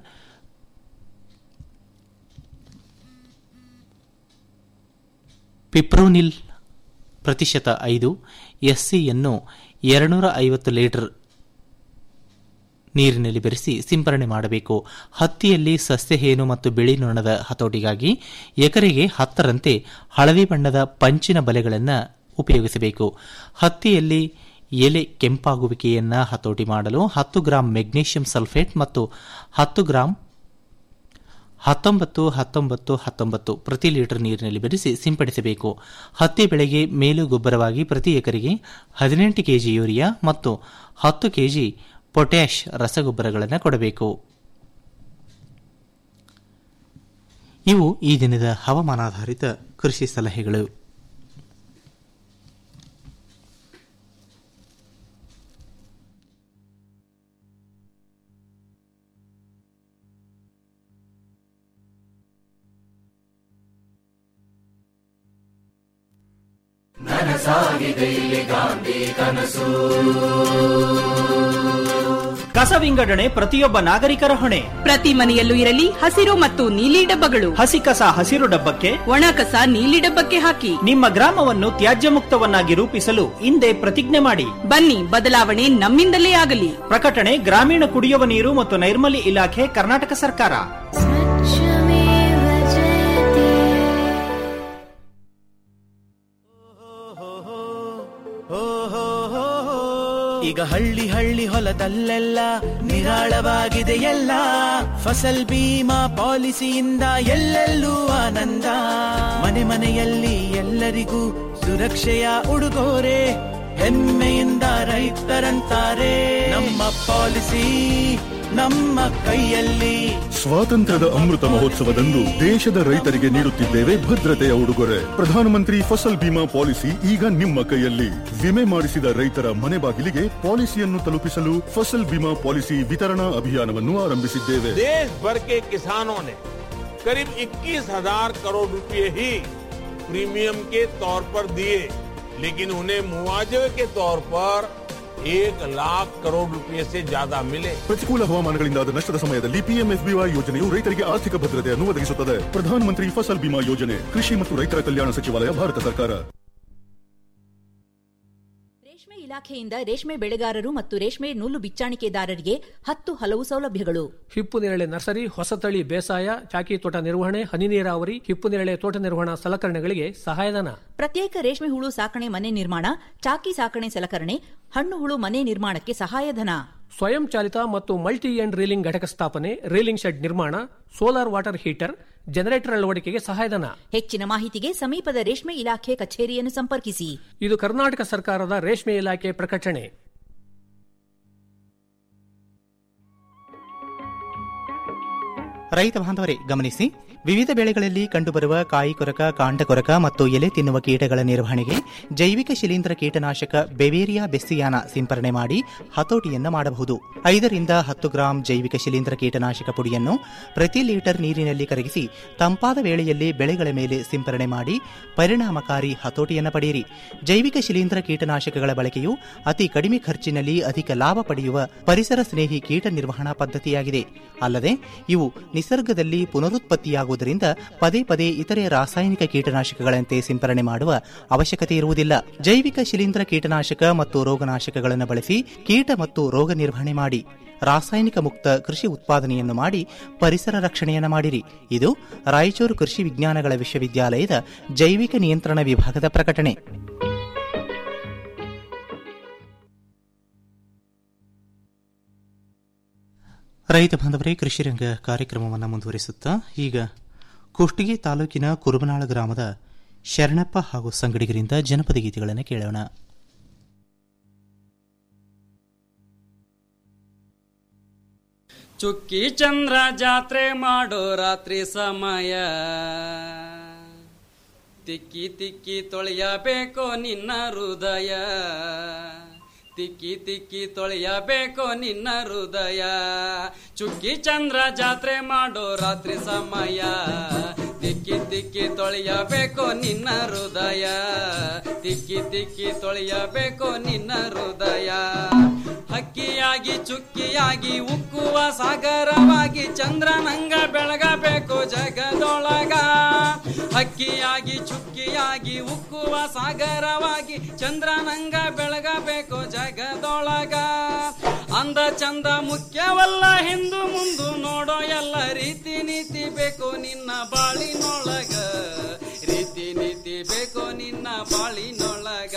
ಪಿಪ್ರೋನಿಲ್ ಪ್ರತಿಶತ ಐದು ಎಸ್ಸಿಯನ್ನು ಎರಡುನೂರ ಐವತ್ತು ಲೀಟರ್ ನೀರಿನಲ್ಲಿ ಬೆರೆಸಿ ಸಿಂಪರಣೆ ಮಾಡಬೇಕು ಹತ್ತಿಯಲ್ಲಿ ಸಸ್ಯಹೇನು ಮತ್ತು ಬಿಳಿ ನೊಣದ ಹತೋಟಿಗಾಗಿ ಎಕರೆಗೆ ಹತ್ತರಂತೆ ಹಳದಿ ಬಣ್ಣದ ಪಂಚಿನ ಬಲೆಗಳನ್ನು ಉಪಯೋಗಿಸಬೇಕು ಹತ್ತಿಯಲ್ಲಿ ಎಲೆ ಕೆಂಪಾಗುವಿಕೆಯನ್ನು ಹತೋಟಿ ಮಾಡಲು ಹತ್ತು ಗ್ರಾಂ ಮೆಗ್ನೀಷಿಯಂ ಸಲ್ಫೇಟ್ ಮತ್ತು ಹತ್ತು ಗ್ರಾಂ ಹತ್ತೊಂಬತ್ತು ಹತ್ತೊಂಬತ್ತು ಹತ್ತೊಂಬತ್ತು ಪ್ರತಿ ಲೀಟರ್ ನೀರಿನಲ್ಲಿ ಬೆರೆಸಿ ಸಿಂಪಡಿಸಬೇಕು ಹತ್ತಿ ಬೆಳೆಗೆ ಮೇಲು ಗೊಬ್ಬರವಾಗಿ ಪ್ರತಿ ಎಕರೆಗೆ ಹದಿನೆಂಟು ಕೆಜಿ ಯೂರಿಯಾ ಮತ್ತು ಹತ್ತು ಕೆಜಿ ಪೊಟ್ಯಾಷ್ ರಸಗೊಬ್ಬರಗಳನ್ನು ಕೊಡಬೇಕು ಇವು ಈ ದಿನದ ಹವಾಮಾನಾಧಾರಿತ ಕೃಷಿ ಸಲಹೆಗಳು ನನಸಾಗಿದೆ ಇಲ್ಲಿ ಗಾಂಧಿ ಕನಸು ಕಸ ವಿಂಗಡಣೆ ಪ್ರತಿಯೊಬ್ಬ ನಾಗರಿಕರ ಹೊಣೆ ಪ್ರತಿ ಮನೆಯಲ್ಲೂ ಇರಲಿ ಹಸಿರು ಮತ್ತು ನೀಲಿ ಡಬ್ಬಗಳು ಹಸಿ ಕಸ ಹಸಿರು ಡಬ್ಬಕ್ಕೆ ಒಣ ಕಸ ನೀಲಿ ಡಬ್ಬಕ್ಕೆ ಹಾಕಿ ನಿಮ್ಮ ಗ್ರಾಮವನ್ನು ತ್ಯಾಜ್ಯ ಮುಕ್ತವನ್ನಾಗಿ ರೂಪಿಸಲು ಹಿಂದೆ ಪ್ರತಿಜ್ಞೆ ಮಾಡಿ ಬನ್ನಿ ಬದಲಾವಣೆ ನಮ್ಮಿಂದಲೇ ಆಗಲಿ ಪ್ರಕಟಣೆ ಗ್ರಾಮೀಣ ಕುಡಿಯುವ ನೀರು ಮತ್ತು ನೈರ್ಮಲ್ಯ ಇಲಾಖೆ ಕರ್ನಾಟಕ ಸರ್ಕಾರ ಈಗ ಹಳ್ಳಿ ಹಳ್ಳಿ ಹೊಲದಲ್ಲೆಲ್ಲ ನಿರಾಳವಾಗಿದೆ ಎಲ್ಲ ಫಸಲ್ ಬೀಮಾ ಪಾಲಿಸಿಯಿಂದ ಎಲ್ಲೆಲ್ಲೂ ಆನಂದ ಮನೆ ಮನೆಯಲ್ಲಿ ಎಲ್ಲರಿಗೂ ಸುರಕ್ಷೆಯ ಉಡುಗೊರೆ ಹೆಮ್ಮೆಯಿಂದ ರೈತರಂತಾರೆ ನಮ್ಮ ಪಾಲಿಸಿ ನಮ್ಮ ಕೈಯಲ್ಲಿ ಸ್ವಾತಂತ್ರ್ಯದ ಅಮೃತ ಮಹೋತ್ಸವದಂದು ದೇಶದ ರೈತರಿಗೆ ನೀಡುತ್ತಿದ್ದೇವೆ ಭದ್ರತೆಯ ಉಡುಗೊರೆ ಪ್ರಧಾನಮಂತ್ರಿ ಫಸಲ್ ಬಿಮಾ ಪಾಲಿಸಿ ಈಗ ನಿಮ್ಮ ಕೈಯಲ್ಲಿ ವಿಮೆ ಮಾಡಿಸಿದ ರೈತರ ಮನೆ ಬಾಗಿಲಿಗೆ ಪಾಲಿಸಿಯನ್ನು ತಲುಪಿಸಲು ಫಸಲ್ ಬಿಮಾ ಪಾಲಿಸಿ ವಿತರಣಾ ಅಭಿಯಾನವನ್ನು ಆರಂಭಿಸಿದ್ದೇವೆ देश भर के किसानों ने करीब 21,000 करोड़ रुपए ही प्रीमियम के तौर पर दिए लेकिन उन्हें मुआवजे के तौर पर एक लाख करोड़ रुपए से ज्यादा मिले ಪ್ರತಿಕೂಲ ಹವಾಮಾನಗಳಿಂದಾದ ನಷ್ಟದ ಸಮಯದಲ್ಲಿ ಪಿಎಂಎಫ್ಬಿವೈ ಯೋಜನೆಯು ರೈತರಿಗೆ ಆರ್ಥಿಕ ಭದ್ರತೆಯನ್ನು ಒದಗಿಸುತ್ತದೆ ಪ್ರಧಾನಮಂತ್ರಿ ಫಸಲ್ ಬಿಮಾ ಯೋಜನೆ ಕೃಷಿ ಮತ್ತು ರೈತರ ಕಲ್ಯಾಣ ಸಚಿವಾಲಯ ಭಾರತ ಸರ್ಕಾರ ರೇಷ್ಮೆ ಇಲಾಖೆಯಿಂದ ರೇಷ್ಮೆ ಬೆಳೆಗಾರರು ಮತ್ತು ರೇಷ್ಮೆ ನೂಲು ಬಿಚ್ಚಾಣಿಕೆದಾರರಿಗೆ ಹತ್ತು ಹಲವು ಸೌಲಭ್ಯಗಳು ಹಿಪ್ಪು ನೇರಳೆ ನರ್ಸರಿ ಹೊಸತಳಿ ಬೇಸಾಯ ಚಾಕಿ ತೋಟ ನಿರ್ವಹಣೆ ಹನಿ ನೀರಾವರಿ ಹಿಪ್ಪು ನೇರಳೆ ತೋಟ ನಿರ್ವಹಣಾ ಸಲಕರಣೆಗಳಿಗೆ ಸಹಾಯಧನ ಪ್ರತ್ಯೇಕ ರೇಷ್ಮೆ ಹುಳು ಸಾಕಣೆ ಮನೆ ನಿರ್ಮಾಣ ಚಾಕಿ ಸಾಕಣೆ ಸಲಕರಣೆ ಹಣ್ಣು ಹುಳು ಮನೆ ನಿರ್ಮಾಣಕ್ಕೆ ಸಹಾಯಧನ ಸ್ವಯಂ ಚಾಲಿತ ಮತ್ತು ಮಲ್ಟಿ ಎಂಡ್ ರೀಲಿಂಗ್ ಘಟಕ ಸ್ಥಾಪನೆ ರೀಲಿಂಗ್ ಶೆಡ್ ನಿರ್ಮಾಣ ಸೋಲಾರ್ ವಾಟರ್ ಹೀಟರ್ ಜನರೇಟರ್ ಅಳವಡಿಕೆಗೆ ಸಹಾಯಧನ ಹೆಚ್ಚಿನ ಮಾಹಿತಿಗೆ ಸಮೀಪದ ರೇಷ್ಮೆ ಇಲಾಖೆ ಕಚೇರಿಯನ್ನು ಸಂಪರ್ಕಿಸಿ ಇದು ಕರ್ನಾಟಕ ಸರ್ಕಾರದ ರೇಷ್ಮೆ ಇಲಾಖೆ ಪ್ರಕಟಣೆ ರೈತ ಬಾಂಧವರೇ ಗಮನಿಸಿ ವಿವಿಧ ಬೆಳೆಗಳಲ್ಲಿ ಕಂಡುಬರುವ ಕಾಯಿ ಕೊರಕ ಕಾಂಡ ಕೊರಕ ಮತ್ತು ಎಲೆ ತಿನ್ನುವ ಕೀಟಗಳ ನಿರ್ವಹಣೆಗೆ ಜೈವಿಕ ಶಿಲೀಂಧ್ರ ಕೀಟನಾಶಕ ಬೆವೇರಿಯಾ ಬೆಸ್ಸಿಯಾನ ಸಿಂಪರಣೆ ಮಾಡಿ ಹತೋಟಿಯನ್ನ ಮಾಡಬಹುದು ಐದರಿಂದ ಹತ್ತು ಗ್ರಾಂ ಜೈವಿಕ ಶಿಲೀಂಧ್ರ ಕೀಟನಾಶಕ ಪುಡಿಯನ್ನು ಪ್ರತಿ ಲೀಟರ್ ನೀರಿನಲ್ಲಿ ಕರಗಿಸಿ ತಂಪಾದ ವೇಳೆಯಲ್ಲಿ ಬೆಳೆಗಳ ಮೇಲೆ ಸಿಂಪರಣೆ ಮಾಡಿ ಪರಿಣಾಮಕಾರಿ ಹತೋಟಿಯನ್ನು ಪಡೆಯಿರಿ ಜೈವಿಕ ಶಿಲೀಂಧ್ರ ಕೀಟನಾಶಕಗಳ ಬಳಕೆಯು ಅತಿ ಕಡಿಮೆ ಖರ್ಚಿನಲ್ಲಿ ಅಧಿಕ ಲಾಭ ಪಡೆಯುವ ಪರಿಸರ ಸ್ನೇಹಿ ಕೀಟ ನಿರ್ವಹಣಾ ಪದ್ಧತಿಯಾಗಿದೆ ಅಲ್ಲದೆ ಇವು ನಿಸರ್ಗದಲ್ಲಿ ಪುನರುತ್ಪತ್ತಿಯಾಗುವುದರಿಂದ ಪದೇ ಪದೇ ಇತರೆ ರಾಸಾಯನಿಕ ಕೀಟನಾಶಕಗಳಂತೆ ಸಿಂಪರಣೆ ಮಾಡುವ ಅವಶ್ಯಕತೆ ಇರುವುದಿಲ್ಲ ಜೈವಿಕ ಶಿಲೀಂಧ್ರ ಕೀಟನಾಶಕ ಮತ್ತು ರೋಗನಾಶಕಗಳನ್ನು ಬಳಸಿ ಕೀಟ ಮತ್ತು ರೋಗ ನಿರ್ವಹಣೆ ಮಾಡಿ ರಾಸಾಯನಿಕ ಮುಕ್ತ ಕೃಷಿ ಉತ್ಪಾದನೆಯನ್ನು ಮಾಡಿ ಪರಿಸರ ರಕ್ಷಣೆಯನ್ನು ಮಾಡಿರಿ ಇದು ರಾಯಚೂರು ಕೃಷಿ ವಿಜ್ಞಾನಗಳ ವಿಶ್ವವಿದ್ಯಾಲಯದ ಜೈವಿಕ ನಿಯಂತ್ರಣ ವಿಭಾಗದ ಪ್ರಕಟಣೆ ರೈತ ಬಾಂಧವರೇ ಕೃಷಿ ರಂಗ ಕಾರ್ಯಕ್ರಮವನ್ನು ಮುಂದುವರಿಸುತ್ತಾ ಈಗ ಕುಷ್ಟಗಿ ತಾಲೂಕಿನ ಕುರುಬನಾಳ ಗ್ರಾಮದ ಶರಣಪ್ಪ ಹಾಗೂ ಸಂಗಡಿಗರಿಂದ ಜನಪದ ಗೀತೆಗಳನ್ನು ಕೇಳೋಣ ಚುಕ್ಕಿ ಚಂದ್ರ ಜಾತ್ರೆ ಮಾಡೋ ರಾತ್ರಿ ಸಮಯ ತಿಕ್ಕಿ ತಿಕ್ಕಿ ತೊಳೆಯಬೇಕೋ ನಿನ್ನ ಹೃದಯ ತಿಕ್ಕಿ ತಿಕ್ಕಿ ತೊಳೆಯಬೇಕೋ ನಿನ್ನ ಹೃದಯ ಚುಕ್ಕಿ ಚಂದ್ರ ಜಾತ್ರೆ ಮಾಡೋ ರಾತ್ರಿ ಸಮಯ ತಿಕ್ಕಿ ತಿಕ್ಕಿ ತೊಳೆಯಬೇಕೋ ನಿನ್ನ ಹೃದಯ ತಿಕ್ಕಿ ತಿಕ್ಕಿ ತೊಳೆಯಬೇಕೋ ನಿನ್ನ ಹೃದಯ ಹಕ್ಕಿಯಾಗಿ ಚುಕ್ಕಿಯಾಗಿ ಉಕ್ಕುವ ಸಾಗರವಾಗಿ ಚಂದ್ರನಂಗ ಬೆಳಗಬೇಕು ಜಗದೊಳಗ ಹಕ್ಕಿಯಾಗಿ ಚುಕ್ಕಿಯಾಗಿ ಉಕ್ಕುವ ಸಾಗರವಾಗಿ ಚಂದ್ರನಂಗ ಬೆಳಗಬೇಕು ಜಗದೊಳಗ ಅಂದ ಚಂದ ಮುಖ್ಯವಲ್ಲ ಹಿಂದು ಮುಂದು ನೋಡೋ ಎಲ್ಲ ರೀತಿ ನೀತಿ ಬೇಕು ನಿನ್ನ ಬಾಳಿನೊಳಗ ರೀತಿ ನೀತಿ ಬೇಕು ನಿನ್ನ ಬಾಳಿನೊಳಗ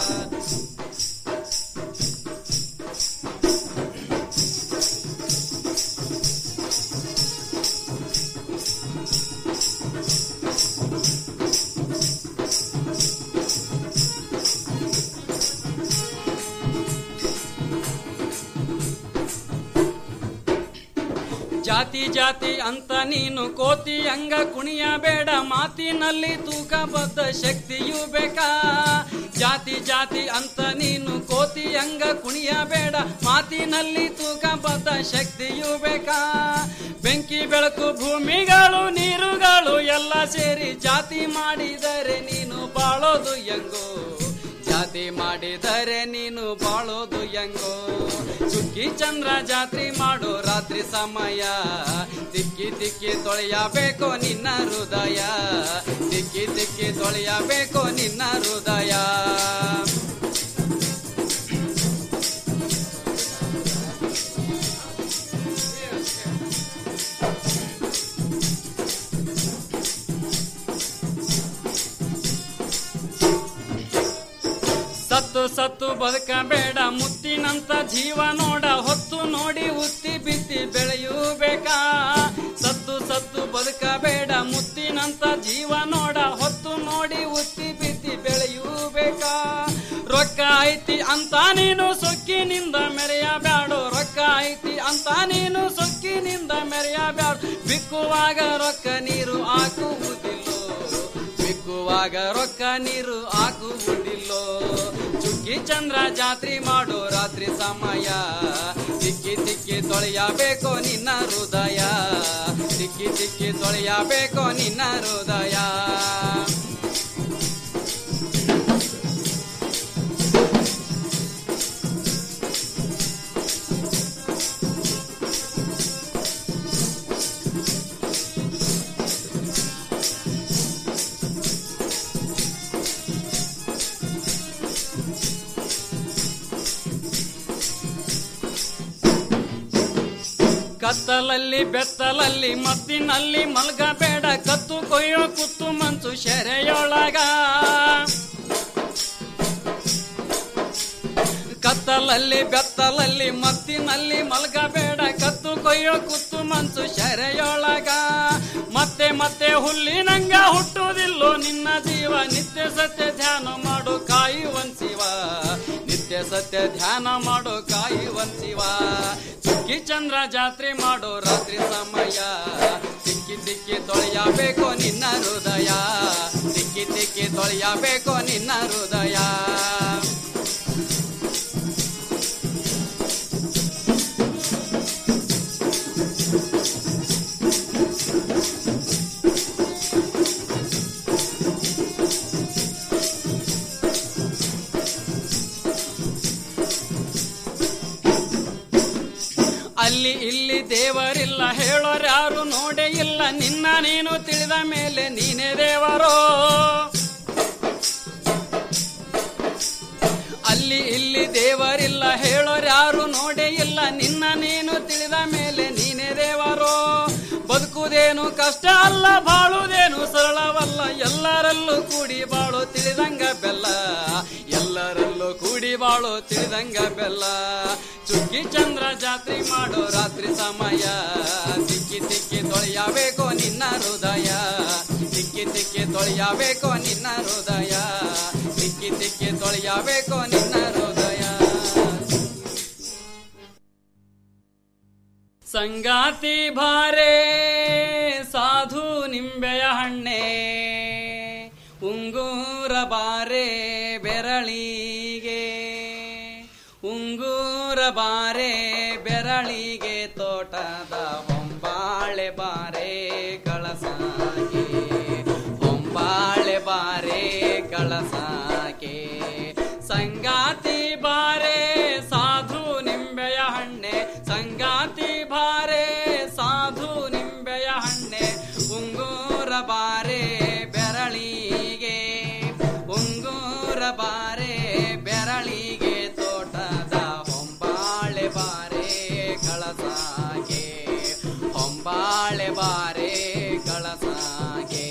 ಜಾತಿ ಜಾತಿ ಅಂತ ನೀನು ಕೋತಿ ಹಂಗ ಕುಣಿಯಬೇಡ ಮಾತಿನಲ್ಲಿ ತೂಕಬದ್ಧ ಶಕ್ತಿಯೂ ಬೇಕಾ ಜಾತಿ ಜಾತಿ ಅಂತ ನೀನು ಕೋತಿ ಹಂಗ ಕುಣಿಯಬೇಡ ಮಾತಿನಲ್ಲಿ ತೂಕಬದ್ಧ ಶಕ್ತಿಯೂ ಬೇಕಾ ಬೆಂಕಿ ಬೆಳಕು ಭೂಮಿಗಳು ನೀರುಗಳು ಎಲ್ಲ ಸೇರಿ ಜಾತಿ ಮಾಡಿದರೆ ನೀನು ಬಾಳೋದು ಹೆಂಗೋ ಜಾತಿ ಮಾಡಿದರೆ ನೀನು ಬಾಳೋದು ಹೆಂಗೋ ಚುಕ್ಕಿ ಚಂದ್ರ ಜಾತ್ರೆ ಮಾಡೋ ರಾತ್ರಿ ಸಮಯ ತಿಕ್ಕಿ ತಿಕ್ಕಿ ತೊಳೆಯಬೇಕು ನಿನ್ನ ಹೃದಯ ತಿಕ್ಕಿ ತಿಕ್ಕಿ ತೊಳೆಯಬೇಕು ನಿನ್ನ ಹೃದಯ ಸತ್ತು ಸತ್ತು ಬದುಕಬೇಡ ಮುತ್ತಿನಂತ ಜೀವ ನೋಡ ಹೊತ್ತು ನೋಡಿ ಉತ್ತಿ ಬಿತ್ತಿ ಬೆಳೆಯಬೇಕಾ ಸತ್ತು ಸತ್ತು ಬದುಕಬೇಡ ಮುತ್ತಿನಂತ ಜೀವ ನೋಡ ಹೊತ್ತು ನೋಡಿ ಉತ್ತಿ ಬಿತ್ತಿ ಬೆಳೆಯಬೇಕಾ ರೊಕ್ಕ ಐತಿ ಅಂತ ನೀನು ಸೊಕ್ಕಿನಿಂದ ಮೆರೆಯಬ್ಯಾಡು ರೊಕ್ಕ ಐತಿ ಅಂತ ನೀನು ಸೊಕ್ಕಿನಿಂದ ಮೆರೆಯಬ್ಯಾಡು ಬಿಕ್ಕುವಾಗ ರೊಕ್ಕ ನೀರು ಹಾಕುವುದಿಲ್ಲೋ ಬಿಕ್ಕುವಾಗ ರೊಕ್ಕ ನೀರು ಹಾಕುವುದಿಲ್ಲೋ ಚುಕ್ಕಿ ಚಂದ್ರ ಜಾತ್ರೆ ಮಾಡೋ ರಾತ್ರಿ ಸಮಯ ತಿಕ್ಕಿ ತಿಕ್ಕಿ ತೊಳೆಯಬೇಕೋ ನಿನ್ನ ಹೃದಯ ತಿಕ್ಕಿ ತಿಕ್ಕಿ ತೊಳೆಯಬೇಕೋ ನಿನ್ನ ಹೃದಯ ಕತ್ತಲಲ್ಲಿ ಬೆತ್ತಲಲ್ಲಿ ಮತ್ತಿನಲ್ಲಿ ಮಲ್ಗಬೇಡ ಕತ್ತು ಕೊಯ್ಯೋ ಕುತ್ತು ಮಂಚು ಶೆರೆಯೊಳಗ ಕತ್ತಲಲ್ಲಿ ಬೆತ್ತಲಲ್ಲಿ ಮತ್ತಿನಲ್ಲಿ ಮಲ್ಗಬೇಡ ಕತ್ತು ಕೊಯ್ಯೋ ಕುತ್ತು ಮಂಚು ಶೆರೆಯೊಳಗ ಮತ್ತೆ ಮತ್ತೆ ಹುಲ್ಲಿನಂಗ ಹುಟ್ಟುವುದಿಲ್ಲೋ ನಿನ್ನ ಜೀವ ನಿತ್ಯ ಸತ್ಯ ಧ್ಯಾನ ಮಾಡು ಕಾಯುವಂತಿವ ನಿತ್ಯ ಸತ್ಯ ಧ್ಯಾನ ಮಾಡು ಕಾಯುವಂತಿವ ಚುಕ್ಕಿ ಚಂದ್ರ ಜಾತ್ರೆ ಮಾಡೋ ರಾತ್ರಿ ಸಮಯ ತಿಕ್ಕಿ ತಿಕ್ಕಿ ತಿಕ್ಕಿ ತೊಳೆಯಬೇಕು ನಿನ್ನ ಹೃದಯ ತಿಕ್ಕಿ ತಿಕ್ಕಿ ತೊಳೆಯಬೇಕು ನಿನ್ನ ಹೃದಯ ಅಲ್ಲಿ ಇಲ್ಲಿ ದೇವರಿಲ್ಲ ಹೇಳೋರ್ಯಾರು ನೋಡೇ ಇಲ್ಲ ನಿನ್ನ ನೀನು ತಿಳಿದ ಮೇಲೆ ನೀನೇ ದೇವರೋ ಅಲ್ಲಿ ಇಲ್ಲಿ ದೇವರಿಲ್ಲ ಹೇಳೋರ್ಯಾರು ನೋಡೇ ಇಲ್ಲ ನಿನ್ನ ನೀನು ತಿಳಿದ ಮೇಲೆ ನೀನೇ ದೇವರೋ ಬದುಕುವುದೇನು ಕಷ್ಟ ಅಲ್ಲ ಬಾಳುವುದೇನು ಸರಳವಲ್ಲ ಎಲ್ಲರಲ್ಲೂ ಕೂಡಿ ಬಾಳು ತಿಳಿದಂಗ ಬೆಲ್ಲ ಎಲ್ಲರಲ್ಲೂ ಕೂಡಿ ಬಾಳು ತಿಳಿದಂಗ ಬೆಲ್ಲ ಚುಕ್ಕಿ ಚಂದ್ರ ಜಾತ್ರೆ ಮಾಡೋ ರಾತ್ರಿ ಸಮಯ ತಿಕ್ಕಿ ತಿಕ್ಕಿ ತೊಳೆಯಬೇಕು ನಿನ್ನ ಹೃದಯ ತಿಕ್ಕಿ ತಿಕ್ಕಿ ತೊಳೆಯಬೇಕು ನಿನ್ನ ಹೃದಯ ತಿಕ್ಕಿ ತಿಕ್ಕಿ ತೊಳೆಯಬೇಕು ನಿನ್ನ ಹೃದಯ ಸಂಗಾತಿ ಭಾರೆ ಸಾಧು ನಿಂಬೆಯ ಹಣ್ಣೆ ಉಂಗೂರ ಬಾರೆ ಬೆರಳಿಗೆ ಉಂಗೂರ ಬಾರೆ ಬೆರಳಿಗೆ ತೋಟದ ಹೊಂಬಾಳೆ ಬಾರೆ ಕಳಸಾಗೆ ಹೊಂಬಾಳೆ ಬಾರೆ ಕಳಸಾಗೆ ಸಂಗಾತಿ ಬಾರೆ ಸಾಧು ನಿಂಬೆಯ ಹಣ್ಣೆ ಸಂಗಾತಿ ಬಾರೆ ಸಾಧು ನಿಂಬೆಯ ಹಣ್ಣೆ ಉಂಗೂರ ಬಾರೆ ಬೆರಳಿಗೆ ಉಂಗೂರ ಬಾರೆ ಬೆರಳಿಗೆ ತೋಟದ ಹೊಂಬಾಳೆ ಬಾರೆ ಕಳಸಾಗೆ ಹೊಂಬಾಳೆ ಬಾರೆ ಕಳಸಾಗೆ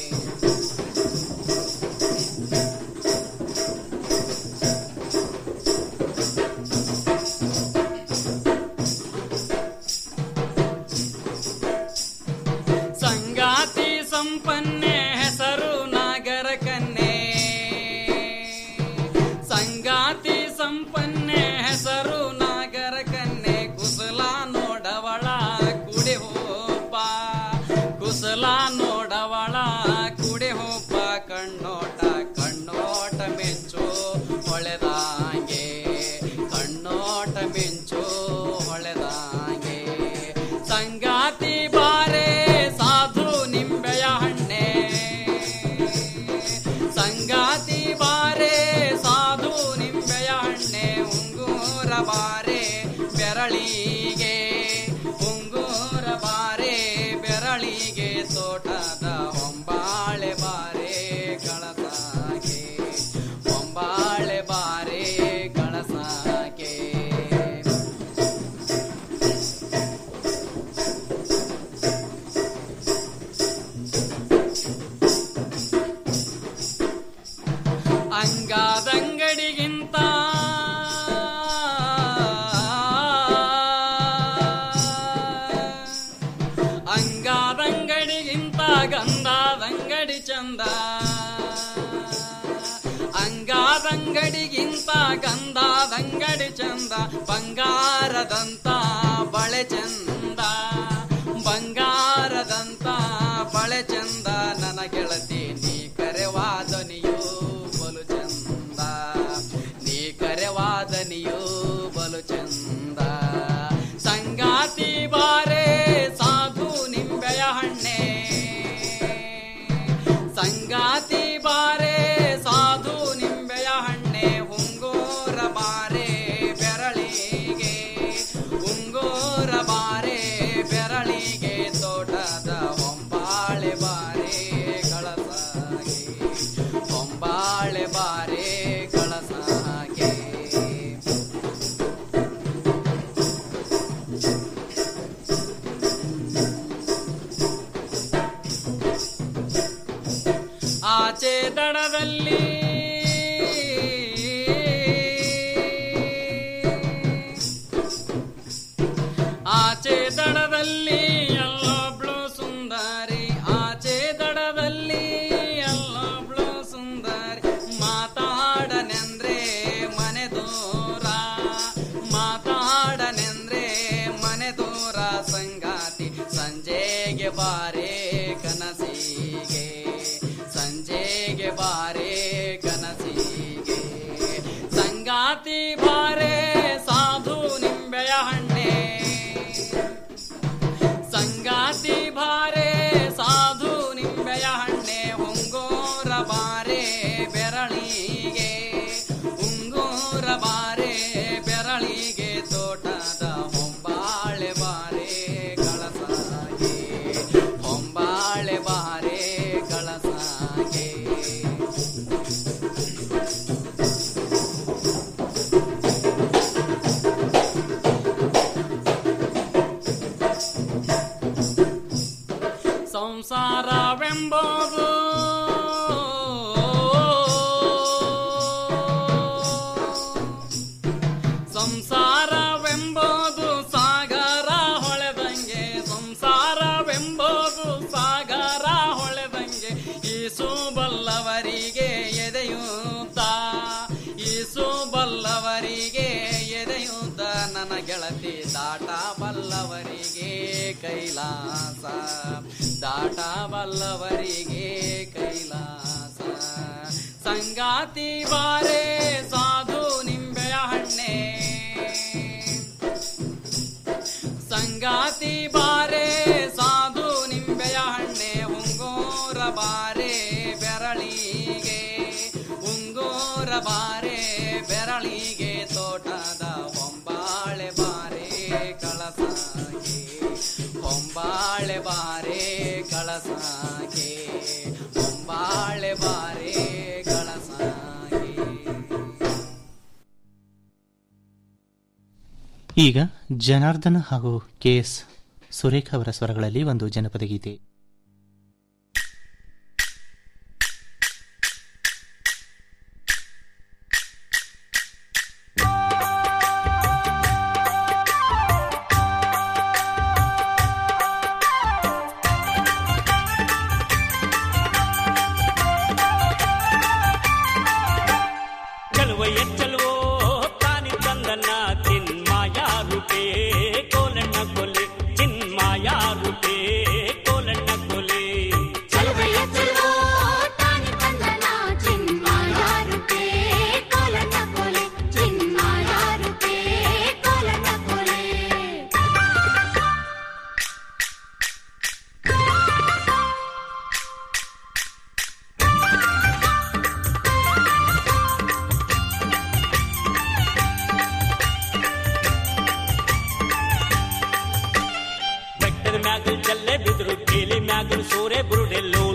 ಸಂಗಾತಿ ಸಂಪನ್ನೆ ಹೆಸರು ನಾಗರ ಕನ್ನೆ ಸಂಗಾತಿ ಸಂಪನ್ನೆ ಹೆಸರು ನಾಗರ ಕನ್ನೆ ಕುಸಲ ನೋಡವಳ ಕುಡಿ ಹೋಪ ಕುಸಲ ನೋಡವಳ ಕುಡಿ ಹೋಪ ಕಣ್ಣೋಟ ಕಣ್ಣೋಟ ಮೆಂಚು ಹೊಳೆದಾಗೆ ಕಣ್ಣೋಟ ಮೆಂಚು ಹೊಳೆದಾಗೆ ಸಂಗಾತಿ ಬಾರೆ ಸಾಧು ನಿಂಬೆಯ ಹಣ್ಣೆ ಸಂಗಾತಿ ಬಾರೆ ಸಾಧು ನಿಂಬೆಯ ಹಣ್ಣೆ ಉಂಗೂರ ಬಾರೆ ಬೆರಳಿಗೆ ಉಂಗೂರ ಬಾರೆ ಬೆರಳಿಗೆ ತೋಟದ ಹೊಂಬಾಳೆ ಬಾರೆ ಕಳಸಾಗೆ ಹೊಂಬಾಳೆ ಬಾರೆ ಕಳಸಾಗೆ ಅಂಗಾದಂಗಡಿಗಿಂತ ಅಂಗಾದಂಗಡಿಗಿಂತ ಗಂಧಾದಂಗಡಿ ಚಂದ ಅಂಗಾದಂಗಡಿಗಿಂತ ಗಂಧಾದಂಗಡಿ ಚಂದ ಬಂಗಾರದಂತ ಬಳೆ ಚಂದ ಬಂಗಾರದಂತ ಬಳೆ ಚಂದ ನನ್ನ ಗೆಳತಿ ನೀ ಕರೆವಾದನಿಯು ಬಲು ಚಂದ ನೀ ಕರೆವಾದನಿಯು ಬಲು ಚಂದ ಸಂಗಾತಿ ಬಾರೆ ಸಾಧು ನಿಂಬೆಯ ಹಣ್ಣೆ ಸಂಗಾತಿ ಬಾರೆ ಸಾಧು ನಿಂಬೆಯ ಹಣ್ಣೆ ಉಂಗೋರ ಬಾರೆ ಬೆರಳಿಗೆ ಉಂಗೋರ ಬಾರೆ ಬೆರಳಿಗೆ ತೋಟದ ಹೊಂಬಾಳೆ ಬಾರೆ ಕಳಸಾಗೆ ಹೊಂಬಾಳೆ ಬಾರೆ ಕಳಸಾಗೆ ಆಚೆ ದಡದಲ್ಲಿ ಆಚೆ ದಡದಲ್ಲಿ ಎಲ್ಲೊಬ್ಳು ಸುಂದರಿ ಆಚೆ ದಡದಲ್ಲಿ ಎಲ್ಲೊಬ್ಳು ಸುಂದರಿ ಮಾತಾಡನೆಂದ್ರೆ ಮನೆ ದೂರ ಮಾತಾಡನೆಂದ್ರೆ ಮನೆ ದೂರ ಸಂಗಾತಿ ಸಂಜೆಗೆ ಬಾರೆ ಉಂಗೋರ ಬಾರೆ ಬೆರಳಿಗೆ ಉಂಗೋರ ಬಾರೆ ಬೆರಳಿಗೆ ತೋಟದ ಹೊಂಬಾಳೆ ಬಾರೆ ಕಳಸಾಗೆ ಹೊಂಬಾಳೆ ಬಾರೆ ಕಳಸಾಗೆ ಸಂಸಾರವೆಂಬುದು ಸಂಸಾರವೆಂಬುದು ಸಾಗರ ಹೊಳೆದಂಗೆ ಸಂಸಾರವೆಂಬುದು ಸಾಗರ ಹೊಳೆದಂಗೆ ಈಸು ಬಲ್ಲವರಿಗೆ ಎದೆಯುತ್ತ ಈಸು ಬಲ್ಲವರಿಗೆ ಎದೆಯುತ್ತ ನನ್ನ ಗೆಳತಿ ದಾಟ ಬಲ್ಲವರಿಗೆ ಕೈಲಾಸ ದಾಟ ಬಲ್ಲವರಿಗೆ ಕೈಲಾಸ ಸಂಗಾತಿ ಬಾರೆ ಸಾಧು ನಿಂಬೆಯ ಹಣ್ಣೆ ಸಂಗಾತಿ ಬಾರೆ ಸಾಧು ನಿಂಬೆಯ ಹಣ್ಣೆ ಉಂಗೋರ ಬಾರೆ ಬೆರಳಿಗೆ ಉಂಗೋರ ಬಾರೆ ಬೆರಳಿಗೆ ತೋಟದ ಹೊಂಬಾಳೆ ಬಾರೆ ಕಳಸಾಗೆ ಹೊಂಬಾಳೆ ಬಾರೆ ಕಳಸಾಗೆ ಹೊಂಬಾಳೆ ಬಾರೆ ಕಳಸಾಗೆ ಈಗ ಜನಾರ್ದನ ಹಾಗೂ ಕೆ ಎಸ್ ಸುರೇಖ ಅವರ ಸ್ವರಗಳಲ್ಲಿ ಒಂದು ಜನಪದ ಗೀತೆ ಚಲುವಯ್ಯ ಚಲುವೋ ತಾನಿ ತಂದನ್ನ ಚಿನ್ಮಾಯ ರೂಪೇ ಕೋಲಣ್ಣ ಕೊಲೆ ಚಿನ್ಮಾಯ ರೂಪೇ ಕೋಲಣ್ಣ ಕೊಲೆ ಚಲುವಯ್ಯ ಚಲುವೋ ತಾನಿ ತಂದನ ಚಿನ್ಮಾಯ ರೂಪೇ ಕೋಲಣ್ಣ ಕೊಲೆ ಚಿನ್ಮಾಯ ರೂಪೇ ಕೋಲಣ್ಣ ಕೊಲೆ ಬೆಟ್ಟದ ಮ್ಯಾಗಲ್ ಜಲ್ಲೆ ಬಿದ್ರು ಕೇಲಿ ಮ್ಯಾಗಲ್ ಸೂರೆ ಬುರುಡೆಲ್ಲೋ